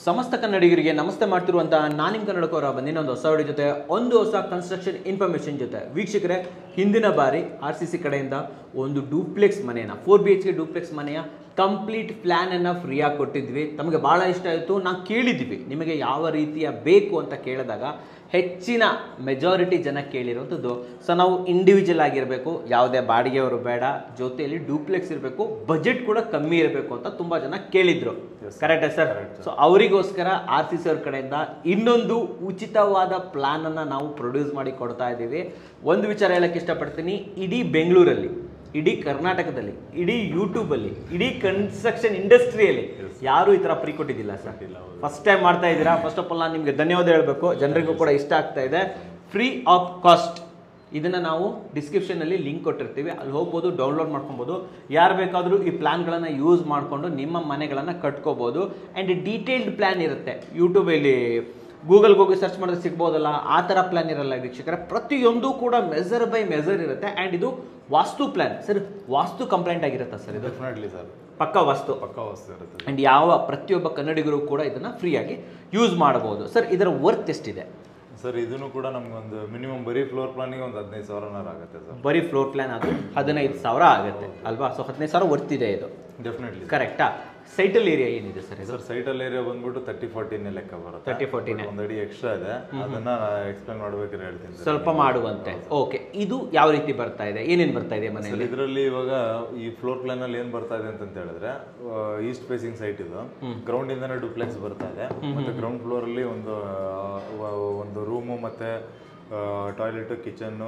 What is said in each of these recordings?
ಸಮಸ್ತ ಕನ್ನಡಿಗರಿಗೆ ನಮಸ್ತೆ ಮಾಡ್ತಿರುವಂತಹ ನಾನು ನಿಮ್ಮ ಕನ್ನಡಕವರ ಬಂದಿನ ಒಂದು ಹೊಸ ವಿಡಿಯೋ ಜೊತೆ ಒಂದು ಹೊಸ ಕನ್ಸ್ಟ್ರಕ್ಷನ್ ಇನ್ಫಾರ್ಮೇಷನ್ ಜೊತೆ ವೀಕ್ಷಕರೇ ಹಿಂದಿನ ಬಾರಿ ಆರ್ ಸಿ ಸಿ ಕಡೆಯಿಂದ ಒಂದು ಡೂಪ್ಲೆಕ್ಸ್ ಮನೆಯನ್ನು four B H K duplex ಮನೆಯ ಕಂಪ್ಲೀಟ್ ಪ್ಲ್ಯಾನನ್ನು ಫ್ರೀಯಾಗಿ ಕೊಟ್ಟಿದ್ವಿ ತಮಗೆ ಭಾಳ ಇಷ್ಟ ಆಯಿತು ನಾವು ಕೇಳಿದ್ವಿ ನಿಮಗೆ ಯಾವ ರೀತಿಯ ಬೇಕು ಅಂತ ಕೇಳಿದಾಗ ಹೆಚ್ಚಿನ ಮೆಜಾರಿಟಿ ಜನ ಕೇಳಿರುವಂಥದ್ದು ಸೊ ನಾವು ಇಂಡಿವಿಜುವಲ್ ಆಗಿರಬೇಕು ಯಾವುದೇ ಬಾಡಿಗೆಯವರು ಬೇಡ ಜೊತೆಯಲ್ಲಿ ಡೂಪ್ಲೆಕ್ಸ್ ಇರಬೇಕು ಬಜೆಟ್ ಕೂಡ ಕಮ್ಮಿ ಇರಬೇಕು ಅಂತ ತುಂಬ ಜನ ಕೇಳಿದ್ರು ಕರೆಕ್ಟಾ ಸರ್ ಸೊ ಅವರಿಗೋಸ್ಕರ ಆರ್ ಸಿ ಸಿ ಅವ್ರ ಕಡೆಯಿಂದ ಇನ್ನೊಂದು ಉಚಿತವಾದ ಪ್ಲಾನನ್ನು ನಾವು ಪ್ರೊಡ್ಯೂಸ್ ಮಾಡಿ ಕೊಡ್ತಾ ಇದ್ದೀವಿ ಒಂದು ವಿಚಾರ ಹೇಳಕ್ಕೆ ಇಷ್ಟಪಡ್ತೀನಿ ಇಡೀ ಬೆಂಗಳೂರಲ್ಲಿ ಇಡೀ ಕರ್ನಾಟಕದಲ್ಲಿ ಇಡೀ ಯೂಟ್ಯೂಬಲ್ಲಿ ಇಡೀ ಕನ್ಸ್ಟ್ರಕ್ಷನ್ ಇಂಡಸ್ಟ್ರಿಯಲ್ಲಿ ಯಾರು ಈ ಥರ ಫ್ರೀ ಕೊಟ್ಟಿದ್ದಿಲ್ಲ ಸರ್ ಫಸ್ಟ್ ಟೈಮ್ ಮಾಡ್ತಾ ಇದ್ದೀರಾ ಫಸ್ಟ್ ಆಫ್ ಆಲ್ ನಾನು ನಿಮಗೆ ಧನ್ಯವಾದ ಹೇಳಬೇಕು ಜನರಿಗೂ ಕೂಡ ಇಷ್ಟ ಆಗ್ತಾ ಇದೆ ಫ್ರೀ ಆಫ್ ಕಾಸ್ಟ್ ಇದನ್ನು ನಾವು ಡಿಸ್ಕ್ರಿಪ್ಷನಲ್ಲಿ ಲಿಂಕ್ ಕೊಟ್ಟಿರ್ತೀವಿ ಅಲ್ಲಿ ಹೋಗ್ಬೋದು ಡೌನ್ಲೋಡ್ ಮಾಡ್ಕೊಬೋದು ಯಾರು ಬೇಕಾದರೂ ಈ ಪ್ಲ್ಯಾನ್ಗಳನ್ನು ಯೂಸ್ ಮಾಡಿಕೊಂಡು ನಿಮ್ಮ ಮನೆಗಳನ್ನು ಕಟ್ಕೋಬೋದು ಆ್ಯಂಡ್ ಡೀಟೇಲ್ಡ್ ಪ್ಲ್ಯಾನ್ ಇರುತ್ತೆ ಯೂಟ್ಯೂಬಲ್ಲಿ ಗೂಗಲ್ಗೆ ಹೋಗಿ ಸರ್ಚ್ ಮಾಡಿದ್ರೆ ಸಿಗ್ಬೋದಲ್ಲ ಆ ಥರ ಪ್ಲ್ಯಾನ್ ಇರಲ್ಲ ವೀಕ್ಷಕರೇ ಪ್ರತಿಯೊಂದು ಕೂಡ ಮೆಜರ್ ಬೈ ಮೆಜರ್ ಇರುತ್ತೆ ಆ್ಯಂಡ್ ಇದು vastu plan sir vastu complaint ಆಗಿರುತ್ತಾ ಸರ್ ಇದು ಡೆಫಿನೆಟ್ಲಿ ಸರ್ ಪಕ್ಕ ವಾಸ್ತು ಪಕ್ಕ ವಸ್ತು ಇರುತ್ತೆ ಆ್ಯಂಡ್ ಯಾವ ಪ್ರತಿಯೊಬ್ಬ ಕನ್ನಡಿಗರು ಕೂಡ ಇದನ್ನು ಫ್ರೀಯಾಗಿ ಯೂಸ್ ಮಾಡಬಹುದು ಸರ್ ಇದರ ವರ್ತ್ ಎಷ್ಟಿದೆ ಸರ್ ಇದನ್ನು ಕೂಡ ನಮ್ಗೊಂದು ಮಿನಿಮಮ್ ಬರೀ ಫ್ಲೋರ್ ಪ್ಲಾನಿಗೆ ಒಂದು ಹದಿನೈದು ಸಾವಿರನಾರು ಆಗುತ್ತೆ ಸರ್ ಬರೀ ಫ್ಲೋರ್ ಪ್ಲಾನ್ ಅದು ಹದಿನೈದು ಸಾವಿರ ಆಗುತ್ತೆ ಅಲ್ವಾ ಸೊ ಹದಿನೈದು ಸಾವಿರ ವರ್ತ್ ಇದೆ ಇದು ಡೆಫಿನೆಟ್ಲಿ ಕರೆಕ್ಟಾ ಸೈಟಲ್ ಏರಿಯಾ ಏನಿದೆ ಸರ್ ಇದು ಸರ್ ಸೈಟಲ್ ಏರಿಯಾ ಬಂದ್ಬಿಟ್ಟು ತರ್ಟಿ ಫೋರ್ಟಿನೇ ಲೆಕ್ಕ ಬರುತ್ತೆ 30, 14 ನೇ. ಒಂದು ಅಡಿ ಎಕ್ಸ್ಟ್ರಾ ಇದೆ ಅದನ್ನ ಎಕ್ಸ್ಪ್ಲೇನ್ ಮಾಡ್ಬೇಕಾದ್ರೆ ಹೇಳ್ತೀನಿ ಸರ್ ಸ್ವಲ್ಪ ಮಾಡುವಂತೆ ಓಕೆ ಇದು ಯಾವ ರೀತಿ ಬರ್ತಾ ಇದೆ ಏನೇನು ಬರ್ತಾ ಇದೆ ಮನೆಯಲ್ಲಿ ಇದರಲ್ಲಿ ಇವಾಗ ಈ ಫ್ಲೋರ್ ಪ್ಲಾನ್ ಅಲ್ಲಿ ಏನ್ ಬರ್ತಾ ಇದೆ ಅಂತ ಹೇಳಿದ್ರೆ ಈಸ್ಟ್ ಫೇಸಿಂಗ್ ಸೈಟ್ ಇದು ಗ್ರೌಂಡ್ ಇಂದಾನೆ ಡುಪ್ಲೆಕ್ಸ್ ಬರ್ತಾ ಇದೆ ಮತ್ತೆ ಗ್ರೌಂಡ್ ಫ್ಲೋರ್ ಅಲ್ಲಿ ಒಂದು ಆ, ವ- ಒಂದು ರೂಮು ಮತ್ತೆ ಟಾಯ್ಲೆಟ್ ಕಿಚನ್ನು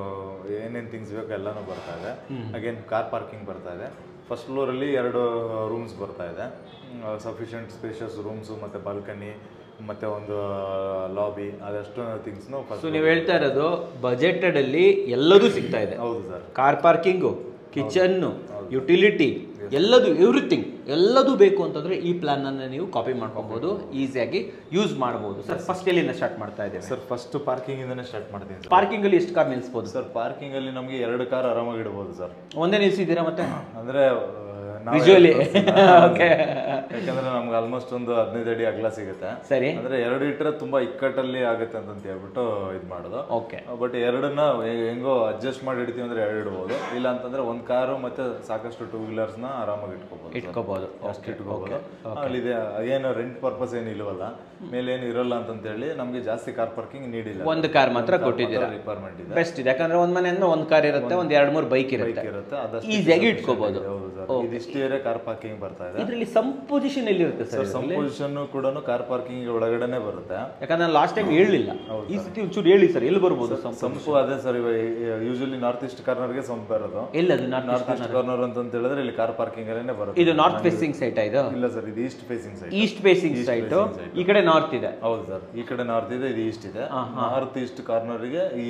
ಏನೇನು ಥಿಂಗ್ಸ್ ಬೇಕು ಎಲ್ಲಾನು ಬರ್ತಾ ಇದೆ ಅಗೇನ್ ಕಾರ್ ಪಾರ್ಕಿಂಗ್ ಬರ್ತಾ ಇದೆ ಫಸ್ಟ್ ಫ್ಲೋರ್ ಅಲ್ಲಿ ಎರಡು ರೂಮ್ಸ್ ಬರ್ತಾ ಇದೆ ಸಫಿಷಿಯಂಟ್ ಸ್ಪೇಷಿಯಸ್ ರೂಮ್ಸು ಮತ್ತೆ ಬಾಲ್ಕನಿ ಮತ್ತೆ ಒಂದು ಲಾಬಿ ಅದಷ್ಟು ಥಿಂಗ್ಸ್ನು ಸೊ ಫಸ್ಟ್ ನೀವು ಹೇಳ್ತಾ ಇರೋದು ಬಜೆಟೆಡ್ ಅಲ್ಲಿ ಎಲ್ಲದೂ ಸಿಗ್ತಾ ಇದೆ ಹೌದು sir car parking kitchen utility ಎಲ್ಲದು ಎವ್ರಿಥಿಂಗ್ ಎಲ್ಲದೂ ಬೇಕು ಅಂತಂದ್ರೆ ಈ ಪ್ಲಾನ್ ಅನ್ನು ನೀವು ಕಾಪಿ ಮಾಡ್ಕೊಬಹುದು ಈಸಿಯಾಗಿ ಯೂಸ್ ಮಾಡಬಹುದು ಸರ್ ಫಸ್ಟ್ ಎಲ್ಲಿಂದ ಸ್ಟಾರ್ಟ್ ಮಾಡ್ತಾ ಇದ್ದೇವೆ ಸರ್ ಫಸ್ಟ್ ಪಾರ್ಕಿಂಗ್ ಇಂದಾನೆ ಸ್ಟಾರ್ಟ್ ಮಾಡ್ತೀನಿ ಸರ್ ಪಾರ್ಕಿಂಗ್ ಅಲ್ಲಿ ಎಷ್ಟು ಕಾರ್ ನಿಲ್ಸ್ಬೋದು ಸರ್ ಪಾರ್ಕಿಂಗ್ ಅಲ್ಲಿ ನಮಗೆ ಎರಡು ಕಾರ್ ಆರಾಮಾಗಿ ಇಡಬಹುದು ಸರ್ ಒಂದೇ ನಿಲ್ಸಿದ್ದೀರಾ ಮತ್ತೆ ಅಂದ್ರೆ ಆ, ನಾವೇ ವಿಜುವಲಿ ತೋರ್ಸಿಲ್ಲ. ಓಕೆ ಯಾಕಂದ್ರೆ ನಮ್ಗೆ ಆಲ್ಮೋಸ್ಟ್ ಒಂದು ಹದಿನೈದು ಅಡಿ ಅಗಲ ಸಿಗುತ್ತೆ ಸರಿ ಅಂದ್ರೆ ಎರಡು ಇಟ್ಟರೆ ತುಂಬಾ ಇಕ್ಕಟ್ಟಲ್ಲಿ ಆಗುತ್ತೆ ಅಂತ ಹೇಳ್ಬಿಟ್ಟು ಇದು ಮಾಡೋದು ಓಕೆ ಬಟ್ ಎರಡನ್ನ ಹೆ- ಹೆಂಗೋ ಅಡ್ಜಸ್ಟ್ ಮಾಡಿ ಇಡ್ತೀವಿ ಅಂದ್ರೆ ಎರಡು ಇಡ್ಬೋದು ಇಲ್ಲ ಅಂತಂದ್ರೆ ಒಂದ್ ಕಾರು ಮತ್ತೆ ಸಾಕಷ್ಟು ಟೂ ವೀಲರ್ಸ್ ನ ಆರಾಮಾಗಿ ಇಟ್ಕೋಬಹುದು ಇಟ್ಕೋಬಹುದು ಅಷ್ಟು ಇಟ್ಕೋಬಹುದು ಅಲ್ಲಿದೆ ಏನು ರೆಂಟ್ ಪರ್ಪಸ್ ಏನು ಇಲ್ವಲ್ಲ ಮೇಲೆ ಏನು ಇರಲ್ಲ ಅಂತ ಹೇಳಿ ನಮ್ಗೆ ಜಾಸ್ತಿ ಕಾರ್ ಪಾರ್ಕಿಂಗ್ ನೀಡಿಲ್ಲ ಒಂದು ಕಾರ್ ಮಾತ್ರ ಕೊಟ್ಟಿದ್ದೀರಾ ರಿಕ್ವೈರ್ಮೆಂಟ್ ಇದೆ ಬೆಸ್ಟ್ ಇದೆ ಯಾಕಂದ್ರೆ ಒಂದ್ ಮನೆ ಅಂದ್ರೆ ಒಂದ್ ಕಾರ್ ಇರುತ್ತೆ ಒಂದ್ ಎರಡ್ ಮೂರು ಬೈಕ್ ಇರುತ್ತೆ ಇರುತ್ತೆ ಅದಷ್ಟು ಈಸಿಯಾಗಿ ಇಟ್ಕೋಬಹುದು ಹೌದು ಸರ್ ಇದಿಷ್ಟು ಏರಿಯಾ ಕಾರ್ ಪಾರ್ಕಿಂಗ್ ಬರ್ತಾ ಇದೆ ಇದರಲ್ಲಿ ಸಮ್ ಪೊಸಿಷನ್ ಎಲ್ಲಿರುತ್ತೆ ಸರ್ ಸಮ್ ಪೊಸಿಷನ್ ಕೂಡ ಕಾರ್ ಪಾರ್ಕಿಂಗ್ ಒಳಗಡೆನೆ ಬರುತ್ತೆ ಯಾಕಂದ್ರೆ ಲಾಸ್ಟ್ ಟೈಮ್ ಹೇಳಿಲ್ಲ ಈ ಸತಿ ಒಂಚೂರು ಹೇಳಿ ಸರ್ ಎಲ್ಲಿ ಬರ್ಬೋದು ಸಂಪ್ ಸಂಪು ಅದೇ ಸರ್ ಯೂಶಲಿ ನಾರ್ತ್ ಈಸ್ಟ್ ಕಾರ್ನರ್ಗೆ ಸಂಪು ಬರೋದು ಎಲ್ಲಿ ಅದು ನಾರ್ತ್ ನಾರ್ತ್ ಈಸ್ಟ್ ಕಾರ್ನರ್ ಅಂತ ಹೇಳಿದ್ರೆ ಇಲ್ಲಿ ಕಾರ್ ಪಾರ್ಕಿಂಗ್ ಅಲ್ಲೇ ಬರುತ್ತೆ ಇದು ನಾರ್ತ್ ಫೇಸಿಂಗ್ ಸೈಟ್ ಇದು ಇಲ್ಲ ಸರ್ ಇದು east facing side east facing site ಈ ಕಡೆ ನಾರ್ತ್ ಇದೆ ಹೌದು ಸರ್ ಈ ಕಡೆ ನಾರ್ತ್ ಇದೆ ಇದು ಈಸ್ಟ್ ಇದೆ ನಾರ್ತ್ ಈಸ್ಟ್ ಕಾರ್ನರ್ಗೆ ಈ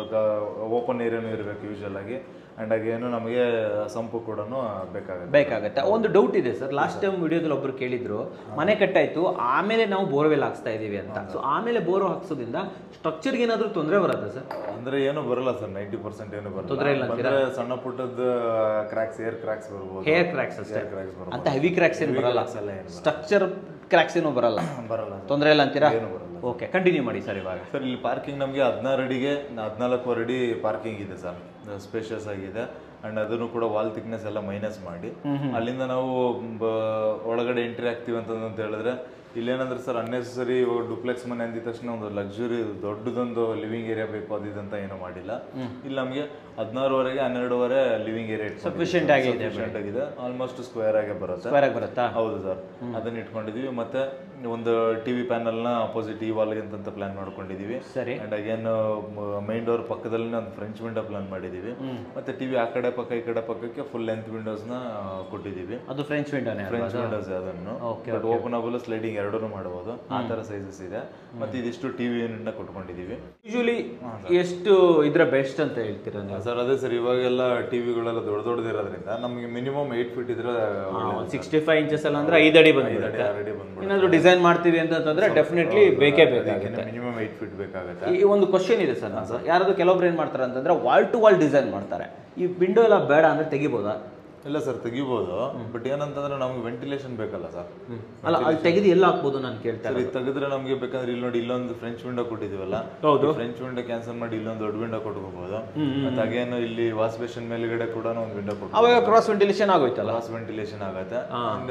ಓಪನ್ ಏರಿಯಾನು ಇರಬೇಕು ಯೂಶಲ್ ಆಗಿ ಅಂಡ್ ಏನು ನಮಗೆ ಸಂಪು ಕೂಡ ಬೇಕಾಗುತ್ತೆ ಬೇಕಾಗತ್ತೆ ಒಂದು ಡೌಟ್ ಇದೆ ಸರ್ ಲಾಸ್ಟ್ ಟೈಮ್ ವಿಡಿಯೋದಲ್ಲಿ ಒಬ್ರು ಕೇಳಿದ್ರು ಮನೆ ಕಟ್ಟಾಯ್ತು ಆಮೇಲೆ ನಾವು ಬೋರ್ವೆಲ್ ಹಾಕ್ಸ್ತಾ ಇದೀವಿ ಅಂತ ಸೊ ಆಮೇಲೆ ಬೋರ್ ಹಾಕ್ಸೋದ್ರಿಂದ ಸ್ಟ್ರಕ್ಚರ್ಗೆ ಏನಾದರೂ ತೊಂದರೆ ಬರುತ್ತೆ ಸರ್ ಅಂದ್ರೆ ಏನು ಬರಲ್ಲ ಸರ್ ನೈಂಟಿ ಪರ್ಸೆಂಟ್ ಏನು ತೊಂದ್ರೆ ಇಲ್ಲ ಬರಲ್ಲ ಬಂದ್ರೆ ಸಣ್ಣ ಪುಟ್ಟದ ಕ್ರಾಕ್ಸ್ ಏರ್ ಕ್ರಾಕ್ಸ್ ಬರ್ಬೋದು ಹೇರ್ ಕ್ರ್ಯಾಕ್ಸ್ ಅಷ್ಟೇ ಏರ್ ಕ್ರಾಕ್ಸ್ ಬರ್ಬೋದು ಅಂತ ಹೆವಿ ಕ್ರ್ಯಾಕ್ಸ್ ಏನು ಬರಲ್ಲ ಎಲ್ಲ ಏನು ಸ್ಟ್ರಕ್ಚರ್ ಕ್ರ್ಯಾಕ್ಸ್ ಏನೂ ಬರಲ್ಲ ಬರಲ್ಲ ತೊಂದರೆ ಇಲ್ಲ ಅಂತೀರಾ ಏನು ಬರಲ್ಲ ಓಕೆ ಕಂಟಿನ್ಯೂ ಮಾಡಿ ಸರ್ ಇವಾಗ ಸರ್ ಇಲ್ಲಿ ಪಾರ್ಕಿಂಗ್ ನಮಗೆ ಹದಿನಾರು ಅಡಿಗೆ ಹದಿನಾಲ್ಕು ಅಡಿ ಪಾರ್ಕಿಂಗ್ ಇದೆ ಸರ್ ಸ್ಪೇಷಿಯಸ್ ಆಗಿದೆ ಅಂಡ್ ಅದನ್ನು ಕೂಡ ವಾಲ್ ಥಿಕ್ನೆಸ್ ಎಲ್ಲ ಮೈನಸ್ ಮಾಡಿ ಅಲ್ಲಿಂದ ನಾವು ಬ- ಒಳಗಡೆ ಎಂಟ್ರಿ ಆಗ್ತೀವಿ ಅಂತಂತ ಹೇಳಿದ್ರೆ ಇಲ್ಲೇನಂದ್ರೆ ಸರ್ ಅನ್ನೆಸರಿ ಡುಪ್ಲೆಕ್ಸ್ ಮನೆ ಅಂದಿದ ತಕ್ಷಣ ಒಂದು ಲಕ್ಸುರಿ ದೊಡ್ಡದೊಂದು ಲಿವಿಂಗ್ ಏರಿಯಾ ಬೇಕು ಅದು ಇದಂತ ಏನೂ ಮಾಡಿಲ್ಲ ಇಲ್ಲಿ ನಮಗೆ ಹದಿನಾರುವರೆಗೆ ಹನ್ನೆರಡುವರೆ ಲಿವಿಂಗ್ ಏರಿಯಾ Sufficient ಆಗಿದೆ ಆಗಿದೆ ಆಲ್ಮೋಸ್ಟ್ ಸ್ಕ್ವೇರ್ ಆಗೇ ಬರುತ್ತೆ ಸ್ಕ್ವೇರ್ ಆಗಿ ಬರುತ್ತಾ ಹೌದು ಸರ್ ಅದನ್ನ ಇಟ್ಕೊಂಡಿದೀವಿ ಮತ್ತೆ ಒಂದು ಟಿವಿ ಪ್ಯಾನಲ್ ನ ಅಪೋಸಿಟ್ ಈ ವಾಲ್ಗೆ ಅಂತ ಪ್ಲಾನ್ ಮಾಡ್ಕೊಂಡಿದೀವಿ ಸರಿ ಅಂಡ್ ಅಗೇನ್ ಮೈನ್ ಡೋರ್ ಪಕ್ಕದಲ್ಲಿ ಒಂದು ಫ್ರೆಂಚ್ ವಿಂಡೋ ಪ್ಲಾನ್ ಮಾಡಿದೀವಿ ಮತ್ತೆ ಟಿವಿ ಆ ಕಡೆ ಪಕ್ಕ ಈ ಕಡೆ ಪಕ್ಕಕ್ಕೆ ಫುಲ್ ಲೆಂತ್ ವಿಂಡೋಸ್ ನ ಆ, ಕೊಟ್ಟಿದೀವಿ ಅದು ಫ್ರೆಂಚ್ ವಿಂಡೋನೇ ಫ್ರೆಂಚ್ ವಿಂಡೋಸ್ ಅದನ್ನು ಬಟ್ ಓಪನಬಲ್ ಸ್ಲೈಡಿಂಗ್ ಎರಡೂ ಮಾಡಬಹುದು ಆ ತರ ಸೈಜಸ್ ಇದೆ ಮತ್ತೆ ಇದಿಷ್ಟು ಟಿವಿ ಯೂನಿಟ್ ನ ಕೊಟ್ಕೊಂಡಿದೀವಿ ಯೂಶಲಿ ಎಷ್ಟು ಇದ್ರ ಬೆಸ್ಟ್ ಅಂತ ಹೇಳ್ತೀರಾ ನೀವು ಸರ್ ಅದೇ ಸರ್ ಇವಾಗೆಲ್ಲ ಟಿವಿಗಳೆಲ್ಲ ದೊಡ್ಡ ದೊಡ್ಡದಿರೋದ್ರಿಂದ ನಮಗೆ ಮಿನಿಮಮ್ ಏಟ್ ಫೀಟ್ ಇದ್ರೆ ಸಿಕ್ಸ್ಟಿ ಫೈವ್ ಇಂಚಸ್ ಎಲ್ಲ ಅಂದ್ರೆ ಐದು ಅಡಿ ಬಂದ್ಬಿಡುತ್ತೆ ಆಲ್ರೆಡಿ ಬಂದ್ಬಿಡುತ್ತೆ ಏನಾದ್ರು ಡಿಸೈನ್ ಮಾಡ್ತೀವಿ ಅಂತಂದ್ರೆ ಡೆಫಿನೆಟ್ಲಿ ಬೇಕೇ ಬೇಕಾಗುತ್ತೆ ಮಿನಿಮಮ್ ಏಟ್ ಫೀಟ್ ಬೇಕಾಗುತ್ತೆ ಈ ಒಂದು ಕ್ವಶನ್ ಇದೆ ಸರ್ ಯಾರಾದ್ರು ಕೆಲವೊಬ್ರು ಏನ್ ಮಾಡ್ತಾರೆ ಅಂತಂದ್ರೆ ವಾಲ್ ಟು ವಾಲ್ ಡಿಸೈನ್ ಮಾಡ್ತಾರೆ ಈ ವಿಂಡೋ ಎಲ್ಲ ಬೇಡ ಅಂದ್ರೆ ತೆಗಿಬೋದಾ ಇಲ್ಲ ಸರ್ ತೆಗಿಬೋದು ಬಟ್ ಏನಂತಂದ್ರೆ ನಮ್ಗೆ ವೆಂಟಿಲೇಷನ್ ಬೇಕಲ್ಲ ಸರ್ ಅಲ್ಲ ಅಲ್ಲಿ ತೆಗೆದು ಎಲ್ಲ ಹಾಕ್ಬೋದು ನಾನು ಕೇಳ್ತಾ ಸರ್ ಇದು ತೆಗೆದ್ರೆ ನಮಗೆ ಬೇಕಂದ್ರೆ ಇಲ್ಲಿ ನೋಡಿ ಇಲ್ಲೊಂದು ಫ್ರೆಂಚ್ ವಿಂಡೋ ಕೊಟ್ಟಿದೀವಲ್ಲ ಹೌದು. ಫ್ರೆಂಚ್ ವಿಂಡೋ ಕ್ಯಾನ್ಸಲ್ ಮಾಡಿ ಇಲ್ಲೊಂದು ದೊಡ್ಡ ವಿಂಡೋ ಕೊಟ್ಕೋಬಹುದು ಮತ್ತೆ ಅಗೇನ್ ಇಲ್ಲಿ ವಾಶ್ ಬೇಸಿನ್ ಮೇಲ್ಗಡೆ ಕೂಡ ಒಂದು ವಿಂಡೋ ಕೊಟ್ಟು ಅವಾಗ ಕ್ರಾಸ್ ವೆಂಟಿಲೇಷನ್ ಆಗೋಯ್ತಲ್ಲ ಕ್ರಾಸ್ ವೆಂಟಿಲೇಷನ್ ಆಗತ್ತೆ ಅಂಡ್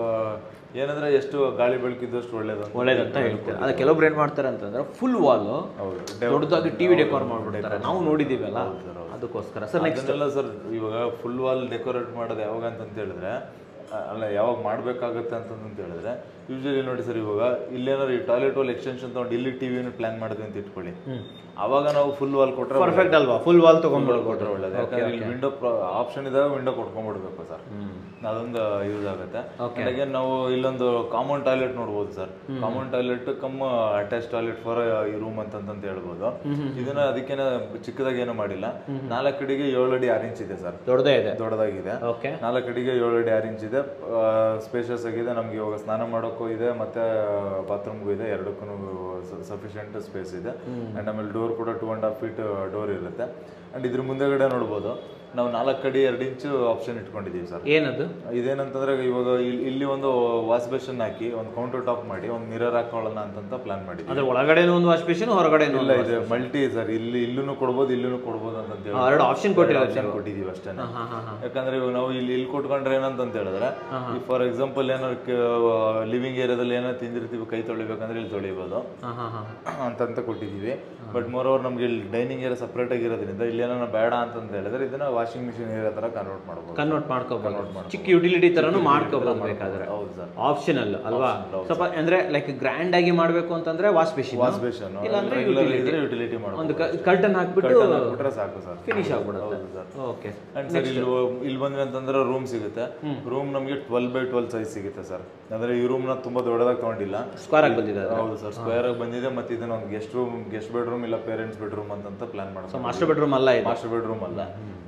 ಏನಂದ್ರೆ ಎಷ್ಟು ಗಾಳಿ ಬೆಳಕಿದ್ದಷ್ಟು ಒಳ್ಳೇದು ಅಂತ ಒಳ್ಳೇದಂತ ಹೇಳ್ತಾರೆ ಅದ ಕೆಲವೊಬ್ರು ಏನ್ ಮಾಡ್ತಾರೆ ಅಂತಂದ್ರೆ ಫುಲ್ ವಾಲ್ ಹೌದು ದೊಡ್ಡದಾಗಿ ಟಿವಿ ಡೆಕೋರ್ ಮಾಡ್ಬಿಡ್ತಾರೆ ನಾವು ನೋಡಿದೀವಲ್ಲ ಅದಕ್ಕೋಸ್ಕರ ಸರ್ ನೆಕ್ಸ್ಟ್ ಅದನ್ನೆಲ್ಲ ಸರ್ ಇವಾಗ ಫುಲ್ ವಾಲ್ ಡೆಕೋರೇಟ್ ಮಾಡೋದು ಯಾವಾಗ ಅಂತಂತ ಹೇಳಿದ್ರೆ ಅ- ಅಲ್ಲ ಯಾವಾಗ ಮಾಡ್ಬೇಕಾಗತ್ತೆ ಅಂತಂತ ಹೇಳಿದ್ರೆ ಯೂಶಲಿ ನೋಡಿ ಸರ್ ಇವಾಗ ಇಲ್ಲೇನಾದ್ರು ಈ ಟಾಯ್ಲೆಟ್ ವಾಲ್ ಎಕ್ಸ್ಟೆನ್ಷನ್ ತಗೊಂಡು ಇಲ್ಲಿ ಟಿವಿನ ಪ್ಲಾನ್ ಮಾಡಿದ್ವಿ ಅಂತ ಇಟ್ಕೊಳ್ಳಿ ಅವಾಗ ನಾವು ಫುಲ್ ವಾಲ್ ಕೊಟ್ರೆ ಪರ್ಫೆಕ್ಟ್ ಅಲ್ವಾ ಫುಲ್ ವಾಲ್ ತಗೊಂಡ್ಬಿಡ್ಬೋದು ಕೊಟ್ರೆ ಒಳ್ಳೇದು ಯಾಕಂದ್ರೆ ಇಲ್ಲಿ ವಿಂಡೋ ಆಪ್ಷನ್ ಇದ್ದಾಗ ವಿಂಡೋ ಕೊಟ್ಕೊಂಡ್ಬಿಡ್ಬೇಕು ಸರ್ ಅದೊಂದು ಯೂಸ್ ಆಗುತ್ತೆ ಹಾಗೆ ನಾವು ಇಲ್ಲೊಂದು ಕಾಮನ್ ಟಾಯ್ಲೆಟ್ ನೋಡ್ಬೋದು sir common toilet come attach toilet for ಈ ರೂಮ್ ಅಂತಂತ ಹೇಳ್ಬೋದು ಇದನ್ನ ಅದಕ್ಕೇನೆ ಚಿಕ್ಕದಾಗಿ ಏನು ಮಾಡಿಲ್ಲ ನಾಲ್ಕು ಕಡೆಗೆ ಏಳು ಅಡಿ ಆರು ಇಂಚ್ ಇದೆ ಸರ್ ದೊಡ್ಡದೇ ಇದೆ ದೊಡ್ಡದಾಗಿದೆ ಓಕೆ ನಾಲ್ಕು ಅಡಿಗೆ ಏಳು ಅಡಿ ಆರು ಇಂಚ್ ಇದೆ ಸ್ಪೇಷಿಯಸ್ ಆಗಿದೆ ನಮ್ಗೆ ಇವಾಗ ಸ್ನಾನ ಮಾಡೋಕ್ಕೂ ಇದೆ ಮತ್ತೆ ಬಾತ್ರೂಮ್ಗೂ ಇದೆ ಎರಡಕ್ಕೂ ಸಫಿಷಿಯಂಟ್ ಸ್ಪೇಸ್ ಇದೆ ಅಂಡ್ ಆಮೇಲೆ ಡೋರ್ ಕೂಡ two and half feet door ಇರುತ್ತೆ ಅಂಡ್ ಇದ್ರ ಮುಂದೆಗಡೆ ನೋಡ್ಬೋದು ನಾವು ನಾಲ್ಕು ಅಡಿ ಎರಡು ಇಂಚು ಆಪ್ಷನ್ ಇಟ್ಕೊಂಡಿದೀವಿ ಸರ್ ಏನದು ಇದೇನಂತಂದ್ರೆ ಇವಾಗ ಇಲ್ಲಿ ಇಲ್ಲಿ ಒಂದು ವಾಶ್ ಬೇಷನ್ ಹಾಕಿ ಒಂದು ಕೌಂಟರ್ ಟಾಪ್ ಮಾಡಿ ಒಂದು ಮಿರರ್ ಹಾಕೊಳ್ಳೋಣ ಅಂತಂತ ಪ್ಲಾನ್ ಮಾಡಿದ್ವಿ ಅಂದ್ರೆ ಒಳಗಡೆನೂ ಒಂದು ವಾಶ್ ಬೇಸಿನ್ ಹೊರಗಡೆನೂ ಇಲ್ಲ ಇದೆ ಮಲ್ಟಿ ಸರ್ ಇಲ್ಲಿ ಇಲ್ಲೂ ಕೊಡ್ಬೋದು ಇಲ್ಲೂ ಕೊಡ್ಬೋದು ಅಂತ ಹೇಳಿ ಎರಡು ಆಪ್ಷನ್ ಕೊಟ್ಟಿರೋದು ಆಪ್ಷನ್ ಕೊಟ್ಟಿದೀವಿ ಅಷ್ಟೇ ಹಾ ಹಾ ಹಾ ಯಾಕಂದ್ರೆ ಇವಾಗ ನಾವು ಇಲ್ಲಿ ಇಲ್ಲಿ ಕೊಟ್ಕೊಂಡ್ರೆ ಏನಂತ ಹೇಳಿದ್ರೆ ಫಾರ್ ಎಕ್ಸಾಂಪಲ್ ಏನಾದ್ರು ಲಿವಿಂಗ್ ಏರಿಯಾದಲ್ಲಿ ಏನೋ ತಿಂದಿರ್ತೀವಿ ಕೈ ತೊಳಿಬೇಕಂದ್ರೆ ಇಲ್ಲಿ ತೊಳಿಬೋದು ಹಾ ಹಾ ಹಾ ಅಂತಂತ ಕೊಟ್ಟಿದ್ದೀವಿ ಬಟ್ ಮೋರ್ ಓವರ್ ನಮ್ಗೆ ಇಲ್ಲಿ ಡೈನಿಂಗ್ ಏರಿಯಾ ಸಪ್ರೇಟ್ ಆಗಿರೋದ್ರಿಂದ ಇಲ್ಲಿ ಏನೋ ಬೇಡ ಅಂತಂತ ಹೇಳಿದ್ರೆ ಇದನ್ನ ವಾಷಿಂಗ್ ಮಿಷಿನ್ ಏರಿಯಾ ತರ ಕನ್ವರ್ಟ್ ಮಾಡ್ಬೋದು ಕನ್ವರ್ಟ್ ಮಾಡ್ಕೋಬಹುದು ಚಿಕ್ಕ ಯುಟಿಲಿಟಿ ತರನು ಮಾಡ್ಕೋಬಹುದು ಬೇಕಾದ್ರೆ ಹೌದು ಸರ್ ಆಪ್ಷನಲ್ ಅಲ್ವಾ ಸ್ವಲ್ಪ ಅಂದ್ರೆ ಲೈಕ್ ಗ್ರ್ಯಾಂಡ್ ಆಗಿ ಮಾಡ್ಬೇಕು ಅಂತಂದ್ರೆ ವಾಶ್ ಬೇಸಿನ್ ವಾಶ್ ಬೇಷನ್ ಇಲ್ಲಾಂದ್ರೆ ರೆಗ್ಯುಲರ್ ಇದ್ರೆ ಯುಟಿಲಿಟಿ ಮಾಡ್ಬೋದು ಒಂದು ಕರ್ಟನ್ ಹಾಕ್ಬಿಟ್ಟು ಬಿಟ್ರೆ ಸಾಕು ಸರ್ ಫಿನಿಶ್ ಆಗ್ಬಿಡುತ್ತೆ ಸರ್ ಓಕೆ ಅಂಡ್ ಸರ್ ಇಲ್ಲಿ ಇಲ್ಲಿ ಬಂದ್ವಿ ಅಂತಂದ್ರೆ ರೂಮ್ ಸಿಗುತ್ತೆ ರೂಮ್ ನಮಗೆ ಟ್ವೆಲ್ ಬೈ ಟ್ವೆಲ್ ಸೈಜ್ ಸಿಗುತ್ತೆ ಸರ್ ಅಂದ್ರೆ ಈ ರೂಮ್ ನ ತುಂಬಾ ದೊಡ್ಡದಾಗಿ ತಗೊಂಡಿಲ್ಲ ಸ್ಕ್ವೇರ್ ಆಗಿ ಬಂದಿದೆ ಹೌದು ಸರ್ ಸ್ಕ್ವೇರ್ ಆಗಿ ಬಂದಿದೆ ಮತ್ತೆ ಇದನ್ನ ಒಂದು ಗೆಸ್ಟ್ ರೂಮ್ ಗೆಸ್ಟ್ ಬೆಡ್ರೂಮ್ ಇಲ್ಲ ಪೇರೆಂಟ್ಸ್ ಬೆಡ್ರೂಮ್ ಅಂತ ಪ್ಲಾನ್ ಮಾಡ್ತಾರೆ ಮಾಸ್ಟರ್ ಬೆಡ್ರೂಮ್ ಅಲ್ಲ ಇದು ಮಾಸ್ಟರ್ ಬೆಡ್ರೂಮ್ ಅಲ್ಲ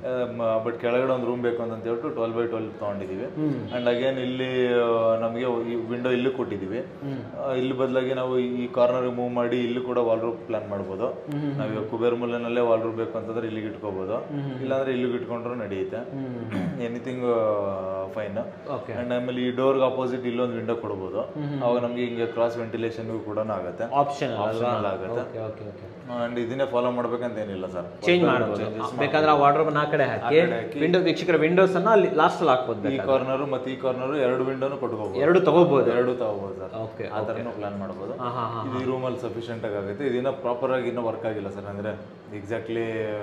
ಬಟ್ ಕೆಳಗಡೆ ಒಂದು ರೂಮ್ ಬೇಕು ಅಂತ ಹೇಳ್ಬಿಟ್ಟು ಟ್ವೆಲ್ ಬೈ ಟ್ವೆಲ್ ತಗೊಂಡಿದೀವಿ ಅಂಡ್ ಅಗೇನ್ ಇಲ್ಲಿ ಆ, ನಮಗೆ ಈ ವಿಂಡೋ ಇಲ್ಲೂ ಕೊಟ್ಟಿದೀವಿ ಆ, ಇಲ್ಲಿ ಬದಲಾಗಿ ನಾವು ಈ ಕಾರ್ನರ್ ಮೂವ್ ಮಾಡಿ ಇಲ್ಲಿ ಕೂಡ ವಾಲ್ ರೂಮ್ ಪ್ಲಾನ್ ಮಾಡ್ಬೋದು ನಾವು ಇವಾಗ ಕುಬೇರ್ ಮುಲ್ಲನಲ್ಲೇ ವಾಲ್ ರೂಮ್ ಬೇಕು ಅಂತಂದ್ರೆ ಇಲ್ಲಿಗೆ ಇಟ್ಕೋಬಹುದು ಇಲ್ಲಾಂದ್ರೆ ಇಲ್ಲಿಗೆ ಇಟ್ಕೊಂಡ್ರು ನಡೆಯುತ್ತೆ ಎನಿಥಿಂಗ್ ಫೈನ್ ಓಕೆ ಅಂಡ್ ಆಮೇಲೆ ಈ ಡೋರ್ಗೆ ಅಪೋಸಿಟ್ ಇಲ್ಲೊಂದು ವಿಂಡೋ ಕೊಡ್ಬೋದು ಅವಾಗ ನಮ್ಗೆ ಹಿಂಗೆ ಕ್ರಾಸ್ ವೆಂಟಿಲೇಷನ್ ಕೂಡ ಆಗುತ್ತೆ ಆಪ್ಷನ್ ಅಲ್ವಾ ಆಪ್ಷನಲ್ ಆಗುತ್ತೆ ಓಕೆ ಓಕೆ ಓಕೆ ಅಂಡ್ ಇದನ್ನೇ ಫಾಲೋ ಮಾಡ್ಬೇಕಂತ ಏನಿಲ್ಲ ಸರ್ ಚೇಂಜ್ ಮಾಡ್ಬೋದು ಬೇಕಾದ್ರೆ ಆ ವಾರ್ಡ್ರೋಬ್ ಆ ಕಡೆ ಹಾಕಿ ವಿಂಡೋ ವೀಕ್ಷಕರ ವಿಂಡೋಸ್ ಅನ್ನ ಅಲ್ಲಿ ಲಾಸ್ಟ್ ಅಲ್ಲಿ ಹಾಕ್ಬೋದು ಈ ಕಾರ್ನರ್ ಮತ್ತೆ ಈ ಕಾರ್ನರ್ ಎರಡು ವಿಂಡೋನು ಕೊಟ್ಕೋಬಹುದು ಎರಡು ತಗೋಬಹುದು ಎರಡು ತಗೋಬಹುದು ಸರ್ ಓಕೆ ಆ ಥರನೂ ಪ್ಲಾನ್ ಮಾಡ್ಬೋದು ಹಾ ಹಾ ಹಾ ಇದು ಈ ರೂಮಲ್ಲಿ ಸಫಿಷಿಯಂಟ್ ಆಗಿ ಆಗುತ್ತೆ ಇದನ್ನ ಪ್ರಾಪರ್ ಆಗಿ ಇನ್ನೂ ವರ್ಕ್ ಆಗಿಲ್ಲ ಸರ್ ಅಂದ್ರೆ ಎಕ್ಸಾಕ್ಟ್ಲಿ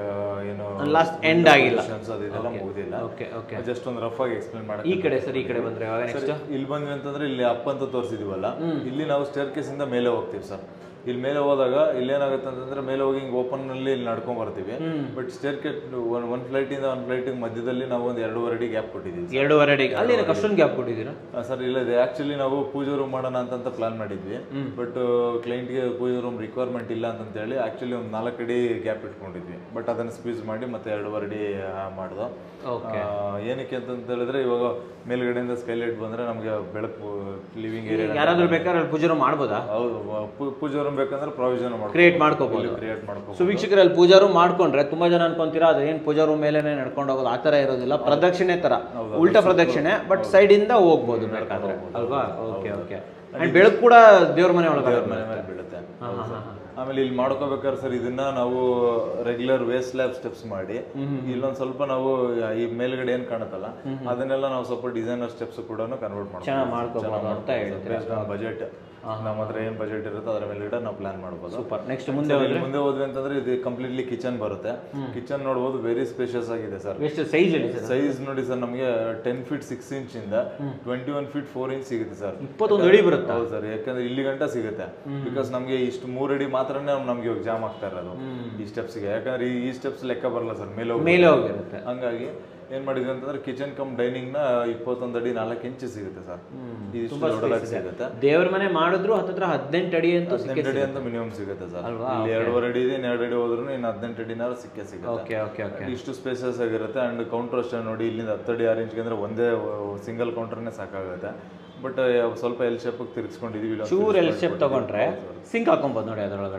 ಏನು ಲಾಸ್ಟ್ ಎಂಡ್ ಆಗಿಲ್ಲ functions ಅದು ಇದೆಲ್ಲ ಮುಗಿದಿಲ್ಲ ಓಕೆ ಓಕೆ ಜಸ್ಟ್ ಒಂದು ರಫ್ ಆಗಿ ಎಕ್ಸ್ಪ್ಲೇನ್ ಮಾಡಿ ಈ ಕಡೆ ಸರ್ ಈ ಕಡೆ ಬಂದ್ರೆ ಇವಾಗ ನೆಕ್ಸ್ಟ್ ಇಲ್ಲಿ ಬಂದ್ವಿ ಅಂತಂದ್ರೆ ಇಲ್ಲಿ ಅಪ್ ಅಂತ ತೋರಿಸಿದೀವಲ್ಲ ಇಲ್ಲಿ ನಾವು ಸ್ಟೇರ್ ಕೇಸ್ ಇಂದ ಮೇಲೆ ಹೋಗ್ತೀವಿ ಸರ್ ಇಲ್ಲಿ ಮೇಲೆ ಹೋದಾಗ ಇಲ್ಲಿ ಏನಾಗುತ್ತೆ ಅಂತಂದ್ರೆ ಮೇಲೆ ಹೋಗಿ ಹಿಂಗೆ ಓಪನ್ ನಲ್ಲಿ ಇಲ್ಲಿ ನಡ್ಕೊಂಡ್ ಬರ್ತೀವಿ but staircase one one flight ಇಂದ ಒನ್ ಫ್ಲೈಟ್ ಮಧ್ಯದಲ್ಲಿ ನಾವು ಒಂದು ಎರಡೂವರೆ ಅಡಿ ಗ್ಯಾಪ್ ಕೊಟ್ಟಿದ್ದೀವಿ ಎರಡೂವರೆ ಅಡಿ ಅಲ್ಲಿ ಏನಕ್ಕೆ ಅಷ್ಟೊಂದು ಗ್ಯಾಪ್ ಕೊಟ್ಟಿದ್ದೀರಾ ಸರ್ ಇಲ್ಲ ಇದೆ ಆಕ್ಚುಲಿ ನಾವು ಪೂಜೆ ರೂಮ್ ಮಾಡೋಣ ಅಂತ ಪ್ಲಾನ್ ಮಾಡಿದ್ವಿ ಬಟ್ ಕ್ಲೈಂಟ್ಗೆ ಪೂಜೆ ರೂಮ್ ರಿಕ್ವೈರ್ಮೆಂಟ್ ಇಲ್ಲ ಅಂತ ಹೇಳಿ ಆಕ್ಚುಲಿ ಒಂದು ನಾಲ್ಕು ಅಡಿ ಗ್ಯಾಪ್ ಇಟ್ಕೊಂಡಿದ್ವಿ ಬಟ್ ಅದನ್ನ ಸ್ಕ್ವೀಸ್ ಮಾಡಿ ಮತ್ತೆ ಎರಡೂವರೆ ಅಡಿ ಮಾಡ್ದು ಓಕೆ ಆ, ಏನಕ್ಕೆ ಅಂತ ಹೇಳಿದ್ರೆ ಇವಾಗ ಮೇಲ್ಗಡೆಯಿಂದ ಸ್ಕೈಲೈಟ್ ಬಂದ್ರೆ ನಮಗೆ ಬೆಳಕು ಲಿವಿಂಗ್ ಏರಿಯಾ ಯಾರಾದ್ರೂ ಬೇಕಾದ್ರೆ ಅಲ್ಲಿ ಪೂಜಾರು ಮಾಡ್ಬೋದಾ ಹೌದು ಪೂ- ಪೂಜೆ ರೂಮ್ ಬೇಕಂದ್ರೆ ಪ್ರಾವಿಷನ್ ಕ್ರಿಯೇಟ್ ಮಾಡ್ಕೋಬಹುದು ಕ್ರಿಯೇಟ್ ಮಾಡ್ಕೊ ಸೊ ವೀಕ್ಷಕರಲ್ಲಿ ಪೂಜಾ ರೂಮ್ ಮಾಡ್ಕೊಂಡ್ರೆ ತುಂಬಾ ಜನ ಅನ್ಕೊಂತೀರಾ ಅದು ಏನ್ ಪೂಜಾ ರೂಮ್ ಮೇಲೆನೆ ನಡ್ಕೊಂಡು ಹೋಗೋದು ಆ ತರ ಇರೋದಿಲ್ಲ ಪ್ರದಕ್ಷಿಣೆ ತರ ಉಲ್ಟಾ ಪ್ರದಕ್ಷಿಣೆ ಬಟ್ ಸೈಡ್ ಇಂದ ಹೋಗ್ಬೋದು ಬೇಕಾದ್ರೆ ಅಲ್ವಾ ಓಕೆ ಓಕೆ ಅಂಡ್ ಬೆಳಕು ಕೂಡ ದೇವ್ರ ಮನೆ ಒಳಗಡೆ ಮನೆ ಮೇಲೆ ಬೀಳುತ್ತೆ ಆಮೇಲೆ ಇಲ್ಲಿ ಮಾಡ್ಕೋಬೇಕಾದ್ರೆ ಸರ್ ಇದನ್ನ ನಾವು ರೆಗ್ಯುಲರ್ ವೇಸ್ಟ್ ಲ್ಯಾಬ್ ಸ್ಟೆಪ್ಸ್ ಮಾಡಿ ಇಲ್ಲೊಂದ್ ಸ್ವಲ್ಪ ನಾವು ಈ ಮೇಲ್ಗಡೆ ಏನ್ ಕಾಣುತ್ತಲ್ಲ ಅದನ್ನೆಲ್ಲ ನಾವು ಸ್ವಲ್ಪ ಡಿಸೈನರ್ ಸ್ಟೆಪ್ಸ್ ಕೂಡ ಕನ್ವರ್ಟ್ ಚೆನ್ನಾಗಿ ಮಾಡ್ಕೋಬಹುದು ಅಂತ ಹೇಳ್ತೀರಾ ಬಜೆಟ್ ನಮ್ಮ ಹತ್ರ ಏನ್ ಬಜೆಟ್ ಇರುತ್ತೆ ಅದ್ರ ಮೇಲೆ ಇಟ್ಟು ನಾವು ಪ್ಲಾನ್ ಮಾಡ್ಬೋದು ಸೂಪರ್ ನೆಕ್ಸ್ಟ್ ಮುಂದೆ ಸರ್, ಇಲ್ಲಿ ಮುಂದೆ ಹೋದ್ವಿ ಅಂತಂದ್ರೆ ಇದು ಕಂಪ್ಲೀಟ್ಲಿ ಕಿಚನ್ ಬರುತ್ತೆ ಕಿಚನ್ ನೋಡ್ಬೋದು ವೆರಿ ಸ್ಪೇಷಿಯಸ್ ಆಗಿದೆ ಸರ್ ಎಷ್ಟು ಸೈಜ್ ಹೇಳಿ ಸರ್ ಸೈಜ್ ನೋಡಿ ಸರ್ ನಮಗೆ ಟೆನ್ ಫೀಟ್ ಸಿಕ್ಸ್ ಇಂಚ್ ಇಂದ twenty one feet four inch ಸಿಗುತ್ತೆ ಸರ್ ಇಪ್ಪತ್ತೊಂದು ಅಡಿ ಬರುತ್ತಾ ಹೌದು ಸರ್ ಯಾಕಂದ್ರೆ ಇಲ್ಲಿ ಗಂಟ ಸಿಗುತ್ತೆ ಬಿಕಾಸ್ ನಮಗೆ ಇಷ್ಟು ಮೂರ್ ಅಡಿ ಮಾತ್ರನೇ ನಮ್ಗೆ ಇವಾಗ ಜಾಮ್ ಆಗ್ತಾ ಇರೋದು ಈ ಸ್ಟೆಪ್ಸ್ಗೆ ಯಾಕಂದ್ರೆ ಈ- ಈ ಸ್ಟೆಪ್ಸ್ ಲೆಕ್ಕ ಬರಲ್ಲ ಸರ್ ಮೇಲೆ ಹೋಗಿ ಮೇಲೆ ಹೋಗಿರುತ್ತೆ ಹಂಗಾಗಿ ಏನ್ ಮಾಡಿದ್ವಿ ಅಂತಂದ್ರೆ ಕಿಚನ್ ಕಮ್ ಡೈನಿಂಗ್ ನ ಇಪ್ಪತ್ತೊಂದು ಅಡಿ ನಾಲ್ಕು ಇಂಚ್ ಸಿಗುತ್ತೆ ಸರ್ ಇದಿಷ್ಟು ದೊಡ್ಡದಾಗಿ ಸಿಗುತ್ತೆ ದೇವ್ರ ಮನೆ ಮಾಡಿದ್ರು ಹತ್ತತ್ರ ಹದಿನೆಂಟು ಅಡಿ ಅಂತೂ ಹದಿನೆಂಟು ಅಡಿ ಅಂತ ಮಿನಿಮಮ್ ಸಿಗುತ್ತೆ ಸರ್ ಇಲ್ಲಿ ಎರಡೂವರೆ ಅಡಿ ಇದೆ ಇನ್ನು ಎರಡು ಅಡಿ ಹೋದ್ರು ಇನ್ನು ಹದಿನೆಂಟು ಅಡಿನಾರು ಸಿಕ್ಕೇ ಸಿಗುತ್ತೆ ಓಕೆ ಓಕೆ ಓಕೆ ಇಷ್ಟು ಸ್ಪೇಸಸ್ ಆಗಿರುತ್ತೆ ಅಂಡ್ ಕೌಂಟರ್ ಅಷ್ಟೇ ನೋಡಿ ಇಲ್ಲಿಂದ ಹತ್ತಡಿ ಆರು ಇಂಚ್ಗೆ ಅಂದ್ರೆ ಒಂದೇ ಸಿಂಗಲ್ ಕೌಂಟರ್ನೇ ಸಾಕಾಗುತ್ತೆ ಬಟ್ ಸ್ವಲ್ಪ ಎಲ್ ಶೇಪ್ ತಿರ್ಗಿಸ್ಕೊಂಡಿದೀವಿ ಇಲ್ಲೊಂದು ಚೂರ್ ಎಲ್ ಶೇಪ್ ತಗೊಂಡ್ರೆ ಸಿಂಕ್ ಹಾಕೊಬೋದು ನೋಡಿ ಅದ್ರೊಳಗಡೆ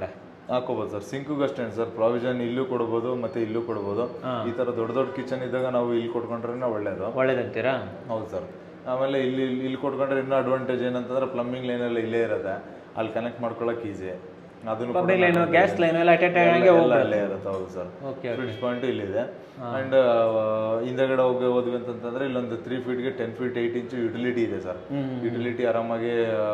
ಹಾಕೋಬಹುದು ಸರ್ ಸಿಂಕ್ಗೂ ಅಷ್ಟೇ ಸರ್ ಪ್ರಾವಿಷನ್ ಇಲ್ಲೂ ಕೊಡ್ಬೋದು ಮತ್ತೆ ಇಲ್ಲೂ ಕೊಡ್ಬೋದು ಈ ತರ ದೊಡ್ಡ ದೊಡ್ಡ ಕಿಚನ್ ಇದ್ದಾಗ ನಾವು ಇಲ್ಲಿ ಕೊಟ್ಕೊಂಡ್ರೆ ಒಳ್ಳೇದು ಒಳ್ಳೇದಂತೀರಾ ಹೌದು ಸರ್ ಆಮೇಲೆ ಇಲ್ಲಿ ಇಲ್ಲಿ- ಇಲ್ಲಿ ಕೊಟ್ಕೊಂಡ್ರೆ ಇನ್ನೂ ಅಡ್ವಾಂಟೇಜ್ ಏನಂತಂದ್ರೆ ಪ್ಲಂಬಿಂಗ್ ಲೈನ್ ಎಲ್ಲ ಇಲ್ಲೇ ಇರುತ್ತೆ ಅಲ್ಲಿ ಕನೆಕ್ಟ್ ಮಾಡ್ಕೊಳಕ್ ಈಸಿ ಅದನ್ನು ಕೂಡ ಪಬ್ಲಿಕ್ ಲೈನು ಗ್ಯಾಸ್ ಲೈನು ಎಲ್ಲ ಅಟೆಟ್ ಆಗಿ ಎಲ್ಲ ಅಲ್ಲೇ ಇರುತ್ತೆ ಹೌದು ಸರ್ ಓಕೆ ಫ್ರಿಡ್ಜ್ ಪಾಯಿಂಟ್ ಇಲ್ಲಿದೆ ಅಂಡ್ ಹಿಂದಗಡೆ ಹೋಗಿ ಹೋದ್ವಿ ಅಂತಂತಂದ್ರೆ ಇಲ್ಲೊಂದು ತ್ರೀ ಫೀಟ್ಗೆ ten feet eight inch utility ಇದೆ ಸರ್ ಯುಟಿಲಿಟಿ ಆರಾಮಾಗಿ ಆ,